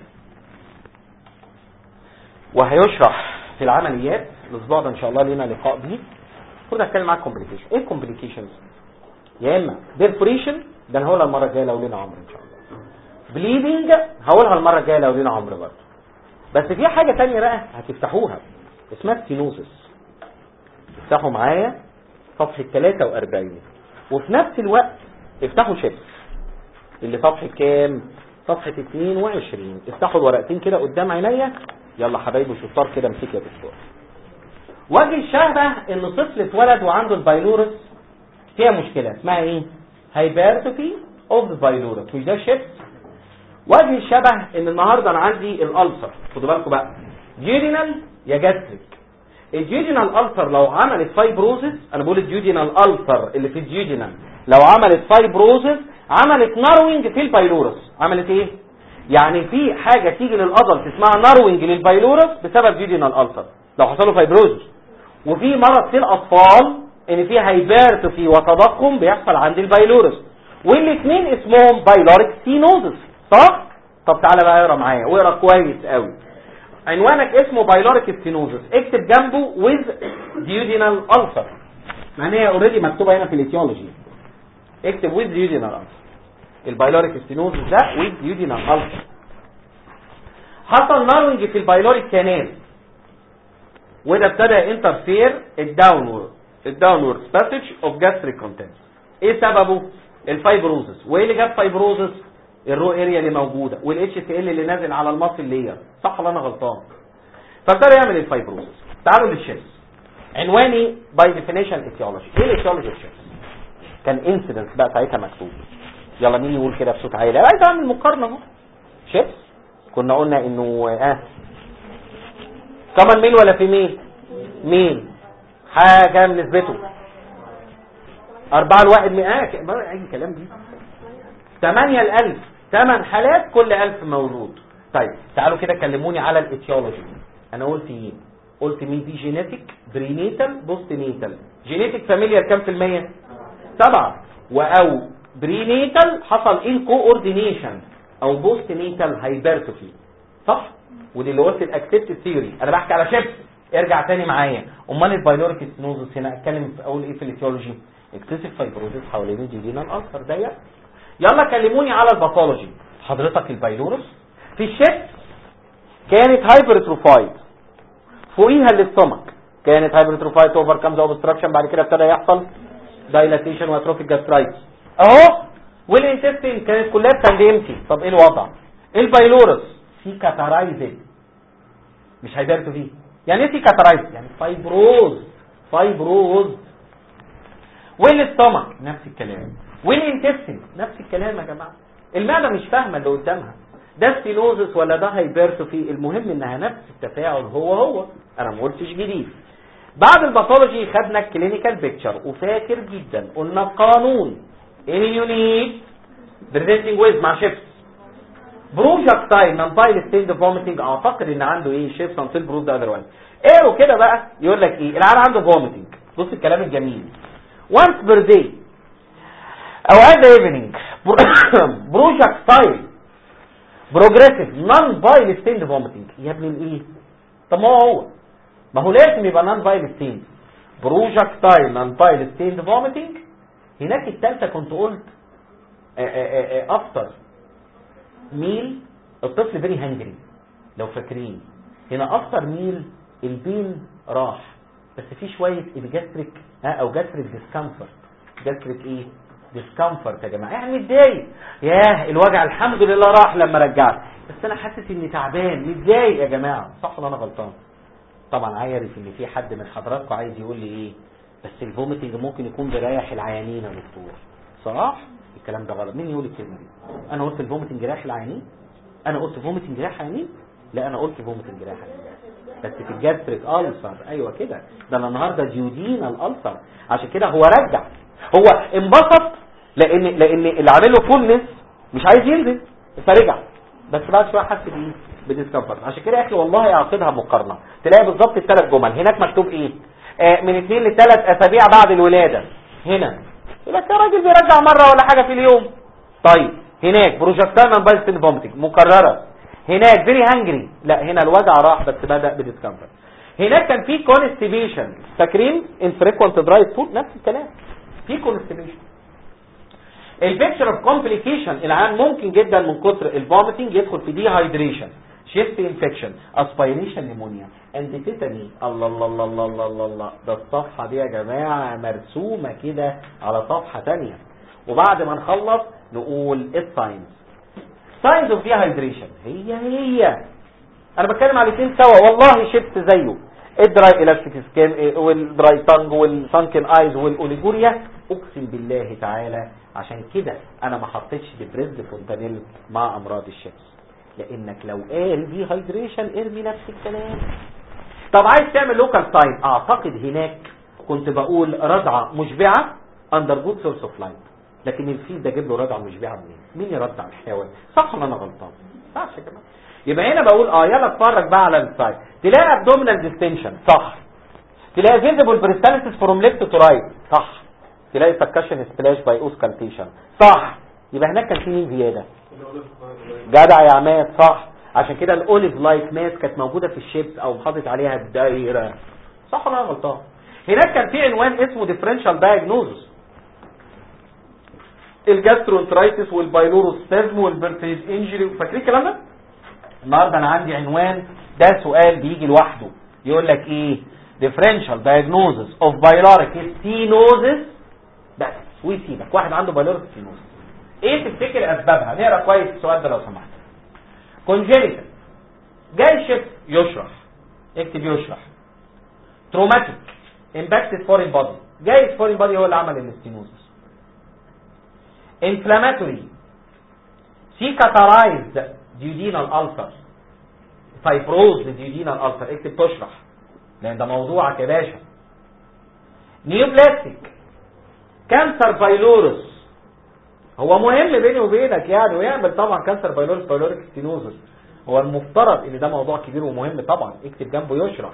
[SPEAKER 2] وهيشرح في العمليات الاسبوع ده ان شاء الله لينا لقاء بيه المفروض اتكلم معاك كومبليكيشن ايه الكومبليكيشنز يا اما بيرفوريشن ده انا هقولها المره الجايه لو لينا عمر ان شاء الله بليدنج هقولها المره الجايه لو لينا عمر برضه بس في حاجه تانية بقى هتفتحوها اسمها ستينوزس افتحوا معايا صفحه 43 وفي نفس الوقت افتحوا شيبس اللي صفحه كام صفحه 22 افتحوا الورقتين كده قدام عينيا يلا حبايبي شطار كده امسك يا دكتور وجه الشهبة ان طفل اتولد وعنده البايلورس فيها مشكلة اسمها ايه هايبرتوفي اوف البايلورس مش ده شيبس وجه الشبه ان النهاردة انا عندي الالسر خدوا بالكم بقى جيودينال يا جاستريك الجيودينال السر لو عملت فايبروزس انا بقول الجيودينال السر اللي في الجيودينال لو عملت فايبروزس عملت ناروينج في البايلورس عملت ايه يعني في حاجة تيجي للأضل اسمها ناروينج للبايلورس بسبب جيودينال السر لو حصل له فايبروزس وفي مرض في الأطفال ان في هايبرتوفي وتضخم بيحصل عند البايلورس والاثنين اسمهم بايلوريك سينوزس صح طب تعالى بقى اقرا معايا واقرا كويس قوي عنوانك اسمه بايلوريك ستينوزس اكتب جنبه ويز ديودينال ألسر معناها هي اوريدي مكتوبه هنا في الايتيولوجي اكتب ويز ديودينال ألسر البايلوريك ستينوزس ده ويز ديودينال ألسر حصل ناروينج في البايلوريك كانال وده ابتدى انترفير الداونورد الداونورد باسج اوف جاستريك كونتنت ايه سببه الفايبروزس وايه اللي جاب فايبروزس الرو اريا اللي موجوده والاتش سي ال اللي نازل على المصل لير صح ولا انا غلطان فابتدى يعمل الفايبروزس تعالوا للشيبس عنواني باي ديفينيشن ايتيولوجي ايه الايتيولوجي الشيبس كان انسيدنس بقى ساعتها مكتوب يلا مين يقول كده بصوت عالي انا عايز اعمل مقارنه اهو شيبس كنا قلنا انه اه كمان ميل ولا في ميل ميل حاجة من نسبته أربعة الواحد مئة أي كلام دي ثمانية الألف ثمان حالات كل ألف مولود طيب تعالوا كده كلموني على الاتيولوجي أنا قلت ايه قلت مين دي جينيتك برينيتال بوست نيتال جينيتك فاميليا كام في المية سبعة وأو برينيتال حصل ايه الكوردينيشن او بوست نيتال هايبرتروفي صح ودي اللي قلت الاكسبت ثيوري انا بحكي على شيبس ارجع تاني معايا امال البايلوريك ستينوزس هنا اتكلم في اول ايه في الاتيولوجي اكسسيف فايبروزيس حوالين الجدينا الالسر ده يلا كلموني على الباثولوجي حضرتك البايلورس في الشيبس كانت هايبرتروفايد فوقيها الاستومك كانت هايبرتروفايد اوفر كامز اوبستراكشن بعد كده ابتدى يحصل دايلاتيشن واتروفيك جاسترايتس اهو والانتستين كانت كلها بتندمتي طب ايه الوضع البايلورس سيكاترايزد مش هيبرتو فيه يعني ايه سيكاترايزد يعني فايبروز فايبروز والاستومك نفس الكلام والانتستين نفس الكلام يا جماعه المعده مش فاهمه اللي قدامها ده ستينوزس ولا ده هايبرتروفي المهم انها نفس التفاعل هو هو انا ما قلتش جديد بعد الباثولوجي خدنا الكلينيكال بيكتشر وفاكر جدا قلنا القانون ايه يونيت بريزنتنج ويز مع شيبس بروجكتايل نون بايل ستيند فوميتنج اعتقد ان عنده ايه شيبس انتل بروف ده اذروايز ايه وكده بقى يقول لك ايه العيال عنده فوميتنج بص الكلام الجميل once per day او as evening بروجكتايل بروجريسيف نون بايل ستيند فوميتنج يا ابني الايه طب ما هو هو ما هو لازم يبقى نون بايل ستيند بروجكتايل نون بايل ستيند فوميتنج هناك الثالثه كنت قلت افتر ميل الطفل فيري هانجري لو فاكرين هنا افتر ميل البين راح بس في شويه الجاستريك ها او جاستريك ديسكمفورت جاستريك ايه ديسكمفورت يا جماعه يعني متضايق ياه الوجع الحمد لله راح لما رجعت بس انا حاسس اني تعبان متضايق يا جماعه صح ولا انا غلطان طبعا عارف ان في حد من حضراتكم عايز يقول لي ايه بس الفوميتنج ممكن يكون بيريح العيانين يا دكتور صح الكلام ده غلط مين يقول الكلمه دي انا قلت الفوميتنج يريح العيانين انا قلت فوميتنج يريح العيانين لا انا قلت فوميتنج يريح العيانين بس في الجاستريك ألسر ايوه كده ده انا النهارده ديودينا الألسر عشان كده هو رجع هو انبسط لان لان اللي عامل له فولنس مش عايز ينزل فرجع بس بعد شويه حس بايه بديسكمفورت عشان كده يا اخي والله اعقدها مقارنه تلاقي بالظبط الثلاث جمل هناك مكتوب ايه آه من اثنين لثلاث اسابيع بعد الولاده هنا يبقى يا راجل بيرجع مره ولا حاجه في اليوم طيب هناك بروجكتان بايستين فوميتنج مكرره هناك فيري هانجري لا هنا الوجع راح بس بدا بديسكمفورت هناك كان في كونستيبيشن فاكرين انفريكوانت دراي ستول نفس الكلام في كونستيبيشن البيكتشر اوف كومبليكيشن العام ممكن جدا من كتر الفوميتنج يدخل في دي هايدريشن شيست انفكشن اسبيريشن نيمونيا اند تيتاني الله الله الله الله الله الله الله ده الصفحه دي يا جماعه مرسومه كده على صفحه ثانيه وبعد ما نخلص نقول الساينز ساينز اوف دي هايدريشن هي هي انا بتكلم على الاثنين سوا والله شيست زيه الدراي الاستيك سكين والدراي تانج والسانكن ايز والاوليجوريا اقسم بالله تعالى عشان كده انا ما حطيتش ديبريز فونتانيل مع امراض الشمس لانك لو قال دي هايدريشن ارمي نفس الكلام طب عايز تعمل لوكال ساين اعتقد هناك كنت بقول رضعه مشبعه اندر جود سورس اوف لايت لكن الفيل ده جيب له رضعه مشبعه منين مين يرضع الحيوان صح ولا انا غلطان صح يا جماعه يبقى هنا بقول اه يلا اتفرج بقى على السايد تلاقي ابدومينال ديستنشن صح تلاقي فيزيبل بريستاليسيس فروم ليفت تو رايت صح تلاقي سكشن سبلاش باي اوسكالتيشن صح يبقى هناك كان في مين زياده جدع يا عماد صح عشان كده الاوليف لايك ماس كانت موجوده في الشيبس او حاطط عليها الدايره صح ولا انا غلطان هناك كان في عنوان اسمه ديفرنشال دايجنوزس الجاسترونترايتس والبايلوروستازم والبرتيز انجري فاكرين الكلام ده النهارده انا عندي عنوان ده سؤال بيجي لوحده يقول لك ايه differential diagnosis of pyloric stenosis بس ويسيبك واحد عنده pyloric stenosis ايه تفتكر اسبابها نقرا كويس السؤال ده لو سمحت congenital جاي شيف يشرح اكتب يشرح traumatic impacted foreign body جاي foreign body هو اللي عمل الاستينوزس inflammatory cicatrized duodenal ulcer fibrosis duodenal ulcer اكتب تشرح لان ده موضوعك يا باشا نيوبلاستيك كانسر بايلورس هو مهم بيني وبينك يعني ويعمل طبعا كانسر بايلورس بايلوريك ستينوزس هو المفترض ان ده موضوع كبير ومهم طبعا اكتب جنبه يشرح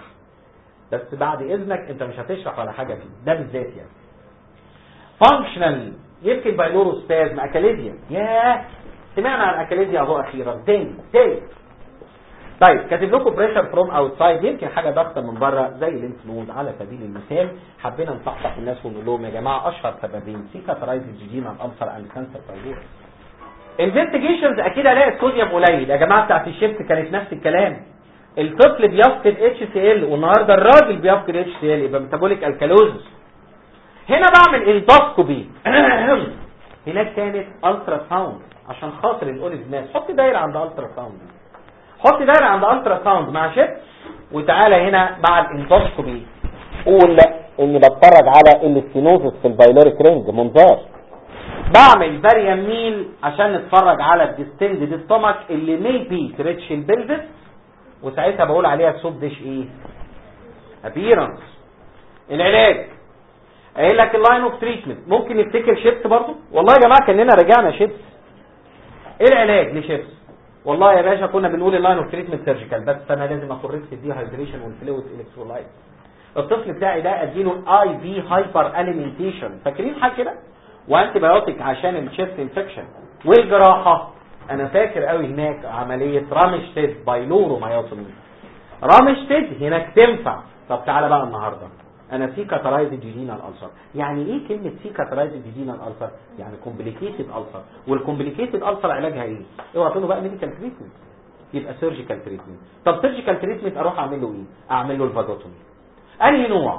[SPEAKER 2] بس بعد اذنك انت مش هتشرح ولا حاجه فيه ده بالذات يعني فانكشنال يمكن بايلوروسبازم اكاليزيا ياه سمعنا عن اكاليزيا اهو اخيرا تاني تاني طيب كاتب لكم بريشر فروم اوتسايد يمكن حاجه ضغطه من بره زي الليمف نود على سبيل المثال حبينا نصحصح الناس ونقول لهم يا جماعه اشهر سببين سيكاترايز الجيجينا الامصر اند كانسر فايبروس انفستيجيشنز اكيد هلاقي الصوديوم قليل يا جماعه بتاعت الشيفت كانت نفس الكلام الطفل بيفقد اتش سي ال والنهارده الراجل بيفقد اتش سي ال يبقى ميتابوليك الكالوزس هنا بعمل اندوسكوبي هناك كانت الترا ساوند عشان خاطر الاوليف ماس حط دايره عند الترا ساوند حط دايره عند الترا ساوند مع شيفت وتعالى هنا بعد اندوسكوبي قول اني بتفرج على الاستينوزس في البايلوريك رينج منظار بعمل باريام ميل عشان نتفرج على الديستند ديستومك اللي ميبي تريتش البلفس وساعتها بقول عليها سوب ديش ايه ابيرنس العلاج قايل لك اللاين اوف تريتمنت ممكن نفتكر شيبس برضو والله يا جماعه كاننا رجعنا شيبس ايه العلاج لشيبس والله يا باشا كنا بنقول اللاين اوف تريتمنت سيرجيكال بس انا لازم اكوركت الدي هايدريشن والفلويد الكترولايت الطفل بتاعي ده اديله اي في هايبر اليمنتيشن فاكرين حاجه كده وانتي بايوتيك عشان الشيست انفكشن والجراحه انا فاكر قوي هناك عمليه رامشتيد بايلورو مايوتومي رامشتيد هناك تنفع طب تعالى بقى النهارده انا سيكاترايز جيجينال الالسر يعني ايه كلمه سيكاترايز جيجينال الالسر يعني كومبليكيتد السر والكومبليكيتد السر علاجها ايه اوعى تقولوا بقى ميديكال تريتمنت يبقى سيرجيكال تريتمنت طب سيرجيكال تريتمنت اروح اعمل له ايه اعمل له الفاجوتومي انهي نوع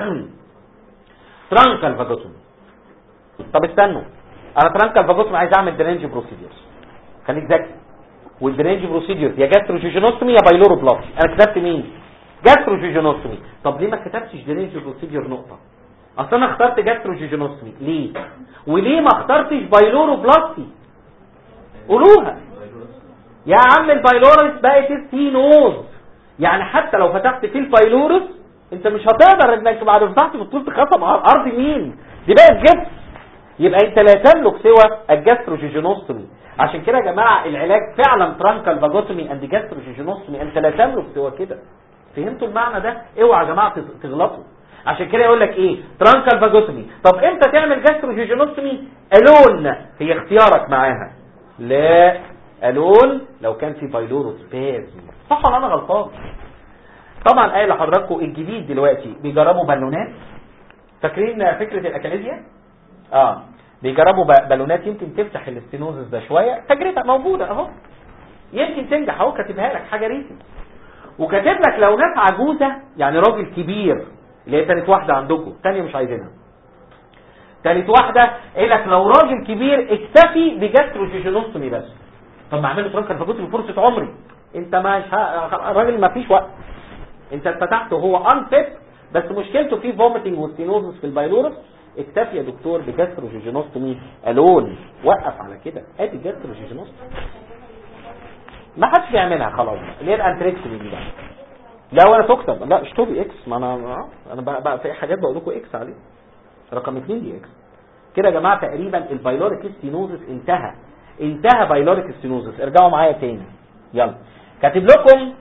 [SPEAKER 2] ترانكال فاجوتومي طب استنوا انا ترانكال فاجوتومي عايز اعمل درينج بروسيديرز خليك ذكي والدرينج بروسيديرز يا جاستروجيجينوستومي يا بايلورو بلاسي انا كتبت مين جاستروجيجينوستومي طب ليه ما كتبتش درينج بروسيدير نقطه اصل انا اخترت جاستروجيجينوستومي ليه وليه ما اخترتش بايلورو بلاستي قولوها يا عم البايلورس بقت ستينوز يعني حتى لو فتحت فيه البايلورس انت مش هتقدر انك بعد ما فتحت في الطول تخصم ارض مين دي بقت جبس يبقى انت لا تملك سوى الجاستروجيجينوستومي عشان كده يا جماعه العلاج فعلا ترانكال فاجوتومي اند جاستروجيجينوستومي انت لا تملك سوى كده فهمتوا المعنى ده اوعى يا جماعه تغلطوا عشان كده يقول لك ايه ترانكال فاجوتومي طب امتى تعمل جاستروجيجينوستومي الون هي اختيارك معاها لا الون لو كان في بايلورو سبازم صح ولا انا غلطان طبعا قايل لحضراتكم الجديد دلوقتي بيجربوا بالونات فاكرين فكره الاكاليزيا اه بيجربوا بالونات يمكن تفتح الاستينوزس ده شويه تجربه موجوده اهو يمكن تنجح اهو كاتبها لك حاجه ريسنت وكاتب لك لو ناس عجوزه يعني راجل كبير اللي هي تالت واحده عندكم الثانيه مش عايزينها تالت واحده قال لك لو راجل كبير اكتفي بجاستروجيجينوستومي بس طب ما اعمل له ترانكر فكنت بفرصه عمري انت مش ه... الراجل ما فيش وقت انت فتحته هو انفيت بس مشكلته فيه فوميتنج وستينوزس في البايلورس اكتفي يا دكتور بجاستروجيجينوستومي الون وقف على كده ادي جاستروجيجينوستومي ما حدش بيعملها خلاص اللي هي الانتريكتومي دي بقى لا ولا تكتب لا اشطبي اكس ما انا انا بقى, بقى في حاجات بقول لكم اكس عليه رقم اثنين دي اكس كده يا جماعه تقريبا البايلوريك ستينوزس انتهى انتهى بايلوريك ستينوزس ارجعوا معايا تاني يلا كاتب لكم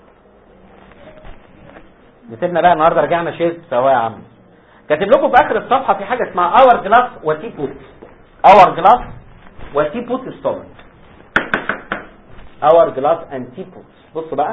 [SPEAKER 2] نسيبنا بقى النهارده رجعنا شيز سوا يا عم كاتب لكم في اخر الصفحه في حاجه اسمها اور جلاس وتي بوت اور جلاس وتي بوت ستومك اور جلاس اند تي بوت بصوا بقى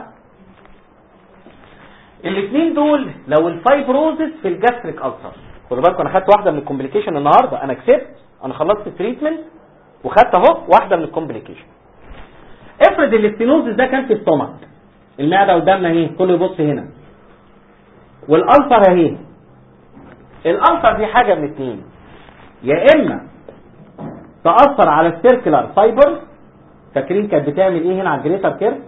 [SPEAKER 2] الاثنين دول لو الفايبروزس في الجاستريك ألسر خدوا بالكم انا خدت واحده من الكومبليكيشن النهارده انا كسبت انا خلصت التريتمنت وخدت اهو واحده من الكومبليكيشن افرض الاستينوزس ده كان في الستومك المعده قدامنا اهي كله يبص هنا والالسر اهي الالسر دي حاجه من اتنين يا اما تاثر على السيركلر فايبر فاكرين كانت بتعمل ايه هنا على الجريتر كيرف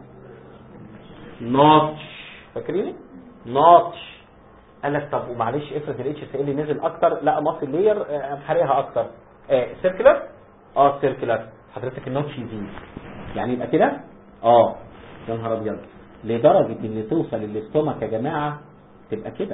[SPEAKER 2] نوتش فاكرين نوتش قال لك طب ومعلش افرض الاتش اس ال نزل اكتر لا ماسل لير حرقها اكتر آه سيركلر اه سيركلر حضرتك النوتش يزيد يعني يبقى كده اه يا نهار ابيض لدرجه ان توصل الاستومك يا جماعه تبقى كده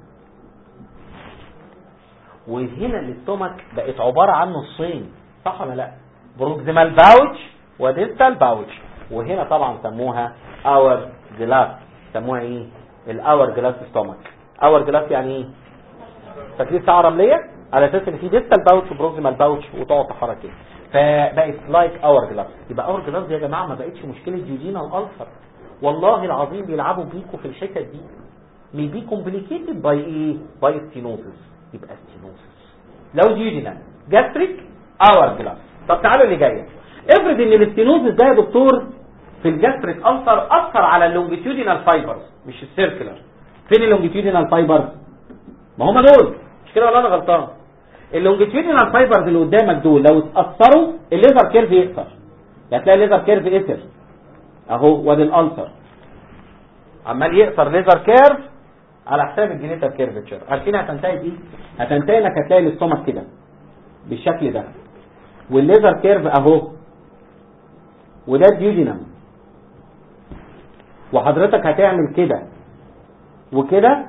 [SPEAKER 2] وهنا الاستومك بقت عباره عن نصين صح ولا لا بروكسيمال باوتش وديستال باوتش وهنا طبعا سموها اور جلاس سموها ايه الاور جلاس ستومك اور جلاس يعني ايه فاكرين ساعه رمليه على اساس ان في ديستال باوتش وبروكسيمال باوتش وتقعد تحرك كده فبقت لايك اور جلاس يبقى اور جلاس دي يا جماعه ما بقتش مشكله ديودينا والالسر والله العظيم بيلعبوا بيكوا في الحتت دي may be complicated by ايه by stenosis يبقى stenosis لو ديودينا جاستريك اور جلاس طب تعالوا اللي جايه افرض ان الاستينوزس ده يا دكتور في الجاستريك ألسر أثر على اللونجيتيودينال فايبرز مش السيركلر فين اللونجيتيودينال فايبرز ما هم دول مش كده ولا انا غلطان اللونجيتيودينال فايبرز اللي قدامك دول لو اتأثروا الليزر كيرف يقصر هتلاقي الليزر كيرف قصر اهو وادي الألسر عمال يقصر ليزر كيرف على حساب الجينيتال كيرفتشر عارفين هتنتهي بايه هتنتهي انك هتلاقي الاستومك كده بالشكل ده والليزر كيرف اهو وده الديودينم وحضرتك هتعمل كده وكده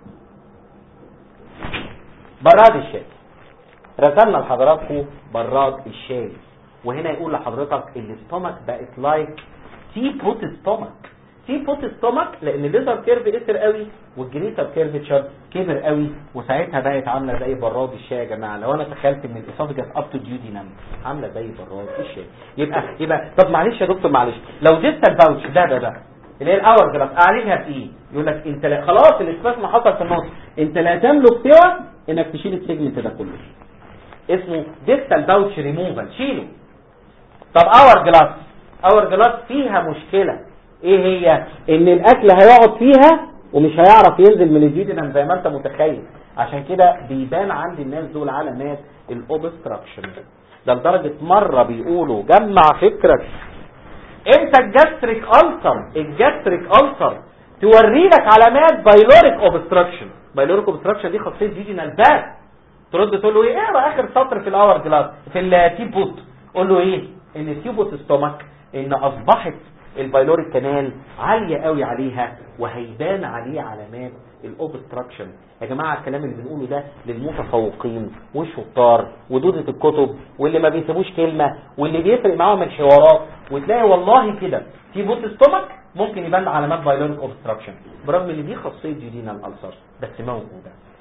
[SPEAKER 2] براد الشاي رسمنا لحضراتكم براد الشاي وهنا يقول لحضرتك الاستومك بقت لايك تي بوت ستومك تي بوت ستومك لان الليزر كيرف قصر قوي والجريتر كيرفتشر كبر قوي وساعتها بقت عامله زي براد الشاي يا جماعه لو انا تخيلت من الاسوفجس اب تو ديودينم عامله زي براد الشاي يبقى يبقى طب معلش يا دكتور معلش لو ديستال باوتش ده ده ده اللي هي الاور جراف اعالجها بايه يقول لك انت لا خلاص الاسباسم حصل في النص انت لا تملك سوى انك تشيل السيجمنت ده كله اسمه ديستال باوتش ريموفال شيله طب اور جلاس اور جلاس فيها مشكله ايه هي ان الاكل هيقعد فيها ومش هيعرف ينزل من الجيدنم زي ما انت متخيل عشان كده بيبان عند الناس دول علامات الاوبستراكشن ده لدرجه مره بيقولوا جمع فكرك انت الجاستريك ألسر الجاستريك ألسر توري لك علامات بايلوريك اوبستراكشن بايلوريك اوبستراكشن دي خاصيه جيجينال باك ترد تقول له ايه اقرا اخر سطر في الاور جلاس في التيبوت قول له ايه ان التيبوت ستومك ان اصبحت البايلوريك كانال عاليه قوي عليها وهيبان عليه علامات الاوبستراكشن يا جماعه الكلام اللي بنقوله ده للمتفوقين والشطار ودودة الكتب واللي ما بيسيبوش كلمه واللي بيفرق معاهم الحوارات وتلاقي والله كده في بوت ستومك ممكن يبان علامات بايلوريك اوبستراكشن برغم ان دي خاصيه جينال الالسر بس موجوده